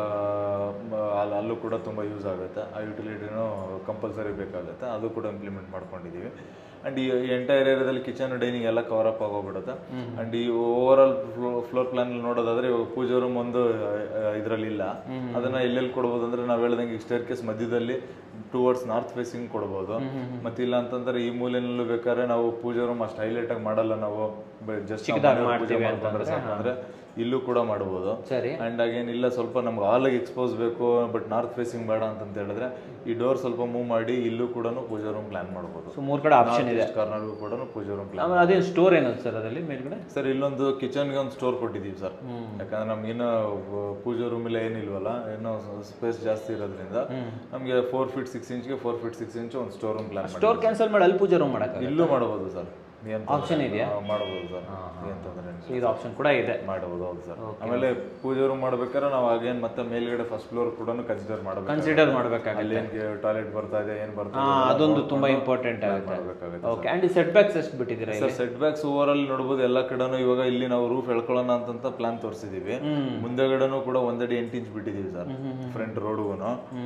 ಮ- ಅಲ್- ಅಲ್ಲೂ ಕೂಡ ತುಂಬಾ ಯೂಸ್ ಆಗುತ್ತೆ ಆ ಯುಟಿಲಿಟಿನೂ ಕಂಪಲ್ಸರಿ ಬೇಕಾಗುತ್ತೆ ಅದು ಕೂಡ ಇಂಪ್ಲಿಮೆಂಟ್ ಮಾಡ್ಕೊಂಡಿದೀವಿ ಅಂಡ್ ಈ ಎಂಟೈರ್ ಏರಿಯಾದಲ್ಲಿ ಕಿಚನ್ ಡೈನಿಂಗ್ ಎಲ್ಲ ಕವರ್ ಅಪ್ ಆಗೋಗ್ಬಿಡುತ್ತೆ ಅಂಡ್ ಈ ಓವರ್ ಆಲ್ ಫ್ಲೋರ್ ಪ್ಲಾನ್ ನೋಡೋದಾದ್ರೆ ಇವಾಗ ಪೂಜಾ ರೂಮ್ ಒಂದು ಇದರಲ್ಲಿ ಇಲ್ಲ ಅದನ್ನ ಎಲ್ಲೆಲ್ಲಿ ಕೊಡ್ಬೋದು ಅಂದ್ರೆ ನಾವು ಹೇಳ್ದಂಗೆ ಸ್ಟೇರ್ ಕೇಸ್ ಮಧ್ಯದಲ್ಲಿ ಟುವರ್ಡ್ಸ್ ನಾರ್ತ್ ಫೇಸಿಂಗ್ ಕೊಡ್ಬೋದು ಮತ್ತೆ ಇಲ್ಲ ಅಂತಂದ್ರೆ ಈ ಮೂಲೆನಲ್ಲೂ ಬೇಕಾದ್ರೆ ನಾವು ಪೂಜಾ ರೂಮ್ ಅಷ್ಟು ಹೈಲೈಟ್ ಆಗಿ ಮಾಡಲ್ಲ ನಾವು ಜಸ್ಟ್ ಪೂಜೆ ಮಾಡ್ಕೊಂಡ್ರೆ ಸಾಕು ಅಂದ್ರೆ ಇಲ್ಲೂ ಕೂಡ ಮಾಡ್ಬೋದು ಸರಿ ಅಂಡ್ ಅಗೇನ್ ಇಲ್ಲ ಸ್ವಲ್ಪ ನಮ್ಗೆ ಹಾಲಿಗೆ ಎಕ್ಸ್ಪೋಸ್ ಬೇಕು ಬಟ್ ನಾರ್ತ್ ಫೇಸಿಂಗ್ ಬೇಡ ಅಂತ ಹೇಳಿದ್ರೆ ಈ ಡೋರ್ ಸ್ವಲ್ಪ ಮೂವ್ ಮಾಡಿ ಇಲ್ಲೂ ಕೂಡ ಪೂಜಾ ರೂಮ್ ಪ್ಲಾನ್ ಮಾಡ್ಬೋದು ಸೊ ಮೂರು ಕಡೆ ಆಪ್ಷನ್ ಇದೆ ಕಾರ್ನರ್ಗೂ ಕೂಡ ಪೂಜಾ ರೂಮ್ ಪ್ಲಾನ್ ಆಮೇಲೆ ಅದೇ ಸ್ಟೋರ್ ಏನದು ಸರ್ ಅದರಲ್ಲಿ ಮೇಲ್ಗಡೆ ಸರ್ ಇಲ್ಲೊಂದು ಕಿಚನ್ಗೆ ಒಂದು ಸ್ಟೋರ್ ಕೊಟ್ಟಿದ್ದೀವಿ ಸರ್ ಯಾಕಂದ್ರೆ ನಮ್ಗೇನು ಪೂಜಾ ರೂಮ್ ಇಲ್ಲ ಏನಿಲ್ವಲ್ಲ ಏನೋ ಸ್ಪೇಸ್ ಜಾಸ್ತಿ ಇರೋದ್ರಿಂದ ನಮಗೆ ಫೋರ್ ಫೀಟ್ ಸಿಕ್ಸ್ ಇಂಚ್ಗೆ ಫೋರ್ ಫೀಟ್ ಸಿಕ್ಸ್ ಇಂಚ್ ಒಂದು ಸ್ಟೋರ್ ರೂಮ್ ಪ್ಲಾನ್ ಮಾಡಿ ಸ್ಟೋರ್ ಕ್ಯಾನ್ಸಲ್ ಮಾಡಿ ಅಲ್ಲಿ ಪೂಜೆ ರೂಮ್ ಮಾಡೋಕ್ಕಾಗ ಇಲ್ಲೂ ಮಾಡಬಹುದು ಸರ್ ಏನ್ ಆಪ್ಷನ್ ಇದೆಯಾ ಮಾಡಬಹುದು ಸರ್ ಏನ್ ತೊಂದ್ರೆ ಇಲ್ಲ. ಇದು ಆಪ್ಷನ್ ಕೂಡ ಇದೆ ಮಾಡಬಹುದು ಹೌದು ಸರ್ ಆಮೇಲೆ ಪೂಜೆ ರೂಮ್ ಮಾಡ್ಬೇಕಾದ್ರೆ ನಾವು ಆಗೇನ್ ಮತ್ತೆ ಮೇಲ್ಗಡೆ ಫಸ್ಟ್ ಫ್ಲೋರ್ ಕೂಡ ಕನ್ಸಿಡರ್ ಮಾಡಬೇಕು ಕನ್ಸಿಡರ್ ಮಾಡಬೇಕಾಗುತ್ತೆ ಅಲ್ಲಿ ಏನ್ ಟಾಯ್ಲೆಟ್ ಬರ್ತಾ ಇದೆ ಏನ್ ಬರ್ತಾ ಹಾ ಅದೊಂದು ತುಂಬಾ ಇಂಪಾರ್ಟೆಂಟ್ ಆಗುತ್ತೆ ಮಾಡಬೇಕಾಗುತ್ತೆ ಓಕೆ ಆ್ಯಂಡ್ ಸೆಟ್ ಬ್ಯಾಕ್ಸ್ ಎಷ್ಟು ಬಿಟ್ಟಿದ್ದೀರಾ ಸರ್ ಸೆಟ್ ಬ್ಯಾಕ್ಸ್ ಓವರ್ ಅಲ್ಲಿ ನೋಡಬಹುದು ಎಲ್ಲ ಕಡೆನೂ ಇವಾಗ ಇಲ್ಲಿ ನಾವು ರೂಫ್ ಎಳ್ಕೊಳ್ಳೋಣ ಅಂತಂತ ಪ್ಲಾನ್ ತೋರಿಸಿದೀವಿ ಮುಂದೆಗಡೆನೂ ಕೂಡ ಒಂದಡಿ ಎಂಟು ಇಂಚ್ ಬಿಟ್ಟಿದೀವಿ ಸರ್ ಫ್ರಂಟ್ ರೋಡ್ಗೂ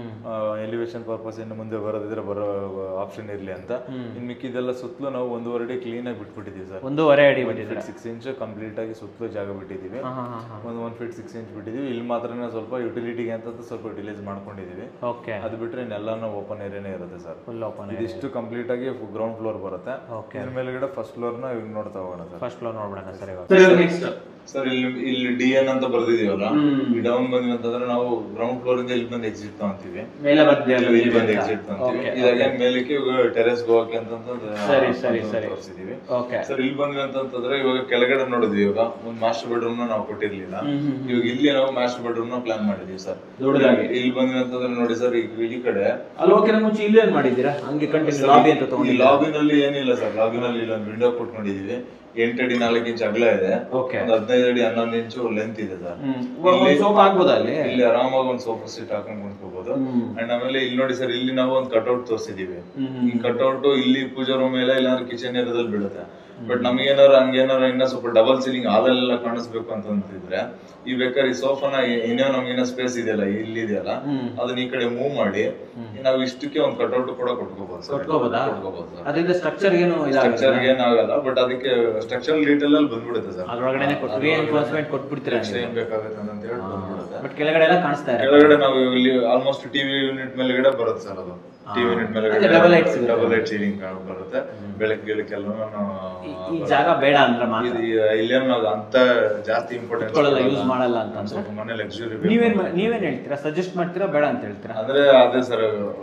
ಎಲಿವೇಶನ್ ಪರ್ಪಸ್ ಇನ್ನು ಮುಂದೆ ಬರೋದಿದ್ರೆ ಬರೋ ಆಪ್ಷನ್ ಇರ್ಲಿ ಅಂತ ಇನ್ ಮಿಕ್ಕಿದೆಲ್ಲ ಸುತ್ತಲೂ ನಾವು ಒಂದೂವರೆ ಅಡಿ ಕ್ಲೀನ್ ಆಗಿ ಬಿಟ್ಬಿಟ್ಟಿದೀವಿ ಸರ್ ಒಂದೂವರೆ ಅಡಿ ಬಿಟ್ಟಿದ್ದೀರಾ ಸಿಕ್ಸ್ ಇಂಚ್ ಕಂಪ್ಲೀಟ್ ಆಗಿ ಸುತ್ತಲೂ ಜಾಗ ಬಿಟ್ಟಿದೀವಿ ಹಾಂ ಹಾಂ ಹಾಂ ಒಂದು ಒನ್ ಫೀಟ್ ಸಿಕ್ಸ್ ಇಂಚ್ ಬಿಟ್ಟಿದೀವಿ ಇಲ್ಲಿ ಮಾತ್ರ ಸ್ವಲ್ಪ ಯುಟಿಲಿಟಿಗೆ ಅಂತ ಸ್ವಲ್ಪ ಯುಟಿಲೈಸ್ ಮಾಡ್ಕೊಂಡಿದೀವಿ ಓಕೆ ಅದು ಬಿಟ್ರೆ ಇನ್ನೆಲ್ಲಾನು ಓಪನ್ ಏರಿಯಾನೇ ಇರುತ್ತೆ ಸರ್ ಫುಲ್ ಓಪನ್ ಇದಿಷ್ಟು ಕಂಪ್ಲೀಟ್ ಆಗಿ ಗ್ರೌಂಡ್ ಫ್ಲೋರ್ ಬರುತ್ತೆ Okay. ಇದ್ರ ಮೇಲ್ಗಡೆ ಫಸ್ಟ್ ಫ್ಲೋರ್ ನ ಇವಾಗ ನೋಡ್ತಾ ಹೋಗೋಣ ಸರ್ ಫಸ್ಟ್ ಫ್ಲೋರ್ ನೋಡ್ಬಿಡೋಣ ಸರ್ ಇವಾಗ ನೆಕ್ಸ್ಟ್ ಸರ್ ಇಲ್ಲಿ ಇಲ್ಲಿ ಡಿ ಎನ್ ಅಂತ ಬರ್ದಿದೀವಲ್ಲ ಈ ಡೌನ್ ಬಂದ್ವಿ ಅಂತಂದ್ರೆ ನಾವು ಗ್ರೌಂಡ್ ಫ್ಲೋರ್ ಇಂದ ಇಲ್ಲಿ ಬಂದು ಎಕ್ಸಿಟ್ ತಗೊಂತೀವಿ ಮೇಲೆ ಬರ್ತೀವಿ ಇಲ್ಲಿ ಬಂದು ಎಕ್ಸಿಟ್ ತಗೊಂತೀವಿ ಇದಾಗ ಮೇಲಕ್ಕೆ ಇವಾಗ ಟೆರೆಸ್ ಹೋಗಕ್ಕೆ ಅಂತಂದ್ರೆ ಸರಿ, ಸರಿ, ಸರಿ. ತೋರಿಸಿದೀವಿ ಓಕೆ ಸರ್ ಇಲ್ಲಿ ಬಂದ್ವಿ ಅಂತಂತಂದ್ರೆ ಇವಾಗ ಕೆಳಗಡೆ ನೋಡಿದ್ವಿ ಇವಾಗ ಒಂದು ಮಾಸ್ಟರ್ ಬೆಡ್ರೂಮ್ ನ ನಾವು ಕೊಟ್ಟಿರ್ಲಿಲ್ಲ ಇವಾಗ ಇಲ್ಲಿ ನಾವು ಮಾಸ್ಟರ್ ಬೆಡ್ರೂಮ್ ನ ಪ್ಲಾನ್ ಮಾಡಿದೀವಿ ಸರ್ ದೊಡ್ಡದಾಗಿ ಇಲ್ಲಿ ಬಂದ್ವಿ ಅಂತಂದ್ರೆ ನೋಡಿ ಸರ್ ಈಗ ಈ ಕಡೆ ಅಲ್ಲಿ ಹೋಗಿನ ಮುಂಚೆ ಇಲ್ಲೇ ಏನ್ ಮಾಡಿದ್ದೀರಾ ಹಂಗೆ ಕಂಟಿನ್ಯೂ ಲಾಬಿ ಅಂತ ಈ ತಗೊಂಡಿಲ್ಲ ಲಾಬಿನಲ್ಲಿ ಏನಿಲ್ಲ ಸರ್ ಲಾಬಿನಲ್ಲಿ ಇಲ್ಲೊಂದು ವಿಂಡೋ ಕೊಟ್ಕೊಂಡಿದೀವಿ ಎಂಟು ಅಡಿ ನಾಲ್ಕು ಇಂಚ್ ಅಗಲ ಇದೆ ಓಕೆ ಒಂದು ಹದಿನೈದು ಅಡಿ ಹನ್ನೊಂದು ಇಂಚು ಲೆಂತ್ ಇದೆ ಸರ್ ಸೋಫಾ ಆಗ್ಬೋದಾ ಅಲ್ಲಿ ಇಲ್ಲಿ ಆರಾಮಾಗಿ ಒಂದು ಸೋಫಾ ಸೀಟ್ ಹಾಕೊಂಡು ಕುಂತ್ಕೋಬಹುದು ಅಂಡ್ ಆಮೇಲೆ ಇಲ್ಲಿ ನೋಡಿ ಸರ್ ಇಲ್ಲಿ ನಾವು ಒಂದು ಕಟ್ಔಟ್ ತೋರಿಸಿದೀವಿ ಈ ಕಟ್ಔಟ್ ಇಲ್ಲಿ ಪೂಜಾ ರೂಮ್ ಎಲ್ಲ ಇಲ್ಲಾಂದ್ರೆ ಕಿಚನ್ ಏರಿಯಾದಲ್ಲಿ ಬೀಳುತ್ತೆ ಬಟ್ ನಮ್ಗೇನಾರು ಹಂಗೇನಾರು ಇನ್ನ ಸ್ವಲ್ಪ ಡಬಲ್ ಸೀಲಿಂಗ್ ಹಾಲೆಲ್ಲ ಕಾಣಿಸ್ಬೇಕು ಅಂತಂತಿದ್ರೆ ಈ ಬೇಕಾದ್ರೆ ಈ ಸೋಫಾನ ಇನ್ನೂ ನಮ್ಗೇನೋ ಸ್ಪೇಸ್ ಇದೆಯಲ್ಲ ಇಲ್ಲಿ ಇದೆಯಲ್ಲ ಅದನ್ನ ಈ ಕಡೆ ಮೂವ್ ಮಾಡಿ ನಾವು ಇಷ್ಟಕ್ಕೆ ಒಂದು ಕಟ್ಔಟ್ ಕೂಡ ಕೊಟ್ಕೋಬಹುದು ಸರ್ ಕೊಟ್ಕೋಬೋದಾ ಕೊಟ್ಕೋಬಹುದು ಸರ್ ಅದರಿಂದ ಸ್ಟ್ರಕ್ಚರ್ ಏನು ಇದಾಗುತ್ತೆ ಸ್ಟ್ರಕ್ಚರ್ ಏನಾಗಲ್ಲ ಬಟ್ ಅದಕ್ಕೆ ಸ್ಟ್ರಕ್ಚರಲ್ ಡೀಟೇಲ್ ಅಲ್ಲಿ ಬಂದ್ಬಿಡುತ್ತೆ ಸರ್ ಅದ್ರೊಳಗಡೆ ಕೊಟ್ಟು ರಿಎನ್ಫೋರ್ಸ್ಮೆಂಟ್ ಕೊಟ್ಬಿಡ್ತೀರಾ ಎಕ್ಸ್ಟ್ರಾ ಏನ್ ಬೇಕಾಗುತ್ತೆ ಅಂತ ಹೇಳಿ ಬಂದ್ಬಿಡುತ್ತೆ ಬಟ್ ಕೆಳಗಡೆ ಎಲ್ಲ ಕಾಣಿಸ್ತಾ ಇದೆ ಕೆಳಗಡೆ ನಾವು ಇಲ್ಲಿ ಆಲ್ಮೋಸ್ಟ್ ಟಿವಿ ಯೂನಿಟ್ ಮೇಲ್ಗಡೆ ಬರುತ್ತೆ ಸರ್ ಅದು ಟಿವಿ ಯೂನಿಟ್ ಮೇಲ್ಗಡೆ double light ಸಿಗುತ್ತೆ. ಡಬಲ್ ಲೈಟ್ ಸೀಲಿಂಗ್ ಬರುತ್ತೆ ಬೆಳಗ್ಗೆ ಗಿಳಕ್ಕೆಲ್ಲ ಈ ಜಾಗ ಬೇಡ ಅಂದ್ರೆ ಮಾತ್ರ ಇಲ್ಲೇನು ಅದು ಅಂತ ಜಾಸ್ತಿ ಇಂಪಾರ್ಟೆನ್ಸ್ ಇಟ್ಕೊಳ್ಳಲ್ಲ ಯೂಸ್ ಮಾಡಲ್ಲ ಅಂತ ಅಂದ್ರೆ ಸ್ವಲ್ಪ ಮನೆ ಲಕ್ಸುರಿ ನೀವೇನ್ ಮಾ- ನೀವೇನ್ ಹೇಳ್ತೀರಾ ಸಜೆಸ್ಟ್ ಮಾಡ್ತೀರಾ ಬೇಡ ಅಂತ ಹೇಳ್ತೀರಾ ಅಂದ್ರೆ ಅದೇ ಸರ್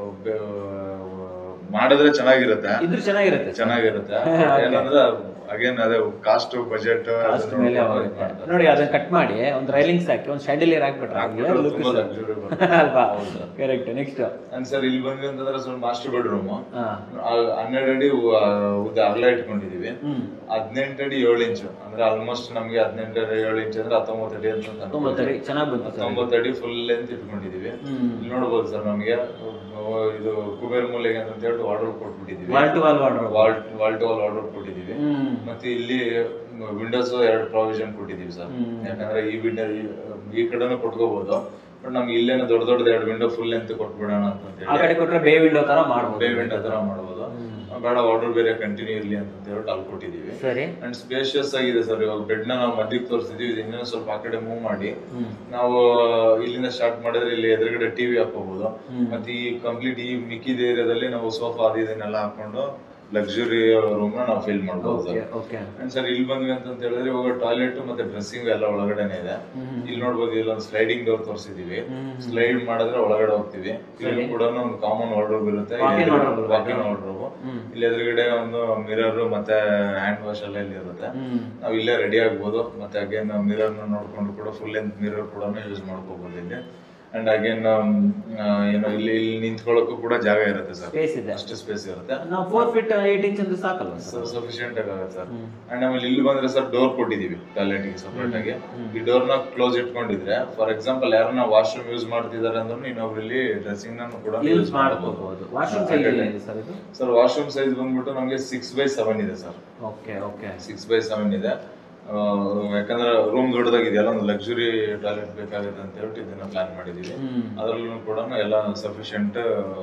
ಮಾಡಿದ್ರೆ ಚೆನ್ನಾಗಿರುತ್ತೆ ಇದ್ರ ಚೆನ್ನಾಗಿರುತ್ತೆ ಚೆನ್ನಾಗಿರುತ್ತೆ ಏನಂದ್ರೆ ಅಗೇನ್ ಅದೇ ಕಾಸ್ಟ್ ಬಜೆಟ್ ಅಷ್ಟ್ ಮೇಲೆ ಹೋಗುತ್ತೆ. ನೋಡಿ ಅದನ್ನ ಕಟ್ ಮಾಡಿ ಒಂದು ರೈಲಿಂಗ್ಸ್ ಹಾಕಿ ಒಂದು ಸ್ಯಾಂಡಲಿಯರ್ ಹಾಕ್ಬಿಟ್ರೆ ತುಂಬಾ ಲಕ್ಸುರಿ ಬರುತ್ತೆ ಅಲ್ವಾ ಕರೆಕ್ಟ್ ನೆಕ್ಸ್ಟ್ ಅಂಡ್ ಸರ್ ಇಲ್ಲಿ ಬಂದ್ವಿ ಅಂತಂದ್ರೆ ಸ್ವಲ್ಪ ಮಾಸ್ಟರ್ ಬೆಡ್ರೂಮ್ ಹಾ ಹನ್ನೆರಡು ಅಡಿ ಉ- ಉದ್ದ ಅಗಲ ಇಟ್ಕೊಂಡಿದೀವಿ ಹ್ಮ್ ಹದಿನೆಂಟು ಅಡಿ ಏಳು ಇಂಚು ಅಂದ್ರೆ ಆಲ್ಮೋಸ್ಟ್ ನಮ್ಗೆ ಹದಿನೆಂಟು ಅಡಿ ಏಳು ಇಂಚ್ ಅಂದ್ರೆ ಹತ್ತೊಂಬತ್ತು ಅಡಿ ಅಂತ ಅನ್ಕೊಳ್ಳಿ. ತೊಂಬತ್ತಡಿ ಚೆನ್ನಾಗಿ ಬಂತು ಸರ್ ಹತ್ತೊಂಬತ್ತು ಅಡಿ ಫುಲ್ ಲೆಂತ್ ಇಟ್ಕೊಂಡಿದೀವಿ ಹ್ಮ್ ಇಲ್ಲಿ ನೋಡ್ಬೋದು ಸರ್ ನಮಗೆ ಇದು ಕುಬೇರ್ ಮೂಲೆಗೆ ಅಂತ ಹೇಳ್ಬಿಟ್ಟು ಆರ್ಡರ್ ಕೊಟ್ಬಿಟ್ಟಿದೀವಿ wall to wall wardrobe wall wall to wall order ಕೊಟ್ಟಿದೀವಿ ಹ್ಮ್ ಮತ್ತೆ ಇಲ್ಲಿ ವಿಂಡೋಸ್ ಎರಡು ಪ್ರಾವಿಷನ್ ಕೊಟ್ಟಿದೀವಿ ಸರ್ ಯಾಕಂದ್ರೆ ಈ ವಿಂಡೋ ಈ ಕಡೆನೂ ಕೊಟ್ಕೋಬಹುದು ಬಟ್ ನಮ್ಗೆ ಇಲ್ಲೇನು ದೊಡ್ಡ ದೊಡ್ಡದು ಎರಡು ವಿಂಡೋ ಫುಲ್ ಲೆಂತ್ ಕೊಟ್ಬಿಡೋಣ ಅಂತ ಆ ಹೇಳಿ ಕಡೆ ಕೊಟ್ರೆ ಬೇ ವಿಂಡೋ ತರ ಮಾಡ್ಬೋದು ಬೇ ವಿಂಡೋ ತರ ಮಾಡ್ಬೋದು ಬೇಡ ಆರ್ಡರ್ ಬೇರೆ ಕಂಟಿನ್ಯೂ ಇರ್ಲಿ ಅಂತ ಹೇಳ್ಬಿಟ್ಟು ಅಲ್ಲಿ ಕೊಟ್ಟಿದೀವಿ ಸರಿ ಅಂಡ್ ಸ್ಪೇಷಿಯಸ್ ಆಗಿದೆ ಸರ್ ಇವಾಗ ಬೆಡ್ ನ ನಾವು ಮಧ್ಯಕ್ಕೆ ತೋರಿಸಿದೀವಿ ಇದು ಇನ್ನೂ ಸ್ವಲ್ಪ ಆ ಕಡೆ ಮೂವ್ ಮಾಡಿ ಹ್ಮ್ ನಾವು ಇಲ್ಲಿಂದ ಸ್ಟಾರ್ಟ್ ಮಾಡಿದ್ರೆ ಇಲ್ಲಿ ಎದುರುಗಡೆ ಟಿವಿ ಹಾಕೋಬಹುದು ಮತ್ತೆ ಈ ಕಂಪ್ಲೀಟ್ ಈ ಮಿಕ್ಕಿದ ಏರಿಯಾದಲ್ಲಿ ನಾವು ಸೋಫಾ ಅದು ಇದನ್ನೆಲ್ಲ ಹಾಕೊಂಡು ಲಕ್ಸುರಿ ರೂಮ್ ನ ನಾವು ಫೀಲ್ ಮಾಡ್ಬೋದು sir okay okay and sir ಇಲ್ಲಿ ಬಂದ್ವಿ ಅಂತ ಹೇಳಿದ್ರೆ ಇವಾಗ ಟಾಯ್ಲೆಟ್ ಮತ್ತೆ ಡ್ರೆಸ್ಸಿಂಗ್ ಎಲ್ಲ ಒಳಗಡೆನೆ ಇದೆ ಇಲ್ಲಿ ನೋಡ್ಬೋದು ಇಲ್ಲೊಂದು ಸ್ಲೈಡಿಂಗ್ ಡೋರ್ ತೋರಿಸಿದೀವಿ ಸ್ಲೈಡ್ ಮಾಡಿದ್ರೆ ಒಳಗಡೆ ಹೋಗ್ತೀವಿ ಇಲ್ಲಿ ಕೂಡ ಒಂದು ಕಾಮನ್ ವಾರ್ಡ್ರೋಬ್ ಇರುತ್ತೆ Walk-in wardrobe. ವಾಕಿಂಗ್ ವಾರ್ಡ್ರೋಬ್ ಇಲ್ಲಿ ಎದುರುಗಡೆ ಒಂದು ಮಿರರ್ ಮತ್ತೆ ಹ್ಯಾಂಡ್ ವಾಶ್ ಎಲ್ಲ ಇಲ್ಲಿ ಇರುತ್ತೆ ಹ್ಮ್ ನಾವು ಇಲ್ಲೇ ರೆಡಿ ಆಗ್ಬೋದು ಮತ್ತೆ ಅಗೇನ್ ಮಿರರ್ ನ ನೋಡ್ಕೊಂಡು ಕೂಡ ಫುಲ್ ಲೆಂತ್ ಮಿರರ್ ಕೂಡ ಯೂಸ್ ಮಾಡ್ಕೋಬಹುದು ಇಲ್ಲಿ ಅಂಡ್ ಅಗೇನ್ ಏನೋ ಇಲ್ಲಿ ಇಲ್ಲಿ ನಿಂತ್ಕೊಳ್ಳೋಕ್ಕೂ ಕೂಡ ಜಾಗ ಇರುತ್ತೆ ಸರ್ ಸ್ಪೇಸ್ ಇದೆ ಅಷ್ಟು ಸ್ಪೇಸ್ ಇರುತ್ತೆ ನಾವು ಫೋರ್ ಫೀಟ್ ಏಟ್ ಇಂಚ್ ಅಂದ್ರೆ ಸಾಕಲ್ವಾ ಸರ್ ಸಫಿಶಿಯಂಟ್ ಆಗುತ್ತೆ ಸರ್ ಅಂಡ್ ಆಮೇಲೆ ಇಲ್ಲಿ ಬಂದ್ರೆ ಸರ್ ಡೋರ್ ಕೊಟ್ಟಿದೀವಿ ಟಾಯ್ಲೆಟ್ ಗೆ ಸಪರೇಟ್ ಆಗಿ ಈ ಡೋರ್ ನ ಕ್ಲೋಸ್ ಇಟ್ಕೊಂಡಿದ್ರೆ ಫಾರ್ ಎಕ್ಸಾಂಪಲ್ ಯಾರನ್ನ ವಾಶ್ರೂಮ್ ಯೂಸ್ ಮಾಡ್ತಿದ್ದಾರೆ ಅಂದ್ರೆ ಇನ್ನೊಬ್ರು ಇಲ್ಲಿ ಡ್ರೆಸ್ಸಿಂಗ್ ನಾನು ಕೂಡ ಯೂಸ್ ಮಾಡ್ಕೋಬಹುದು ವಾಶ್ರೂಮ್ ಸೈಜ್ ಇದೆ ಸರ್ ಇದು ಸರ್ ವಾಶ್ರೂಮ್ ಸೈಜ್ ಬಂದ್ಬಿಟ್ಟು ನಮಗೆ ಸಿಕ್ಸ್ ಬೈ ಸೆವೆನ್ ಇದೆ sir okay okay six by seven ಇದೆ ಆ, ಯಾಕಂದ್ರೆ ರೂಮ್ ದೊಡ್ಡದಾಗಿದೆಯಲ್ಲ ಒಂದು ಲಕ್ಸುರಿ ಟಾಯ್ಲೆಟ್ ಬೇಕಾಗುತ್ತೆ ಅಂತ ಹೇಳ್ಬಿಟ್ಟು ಇದನ್ನ ಪ್ಲಾನ್ ಮಾಡಿದೀವಿ ಅದರಲ್ಲೂ ಕೂಡ ಎಲ್ಲ ಸಫಿಶಿಯಂಟ್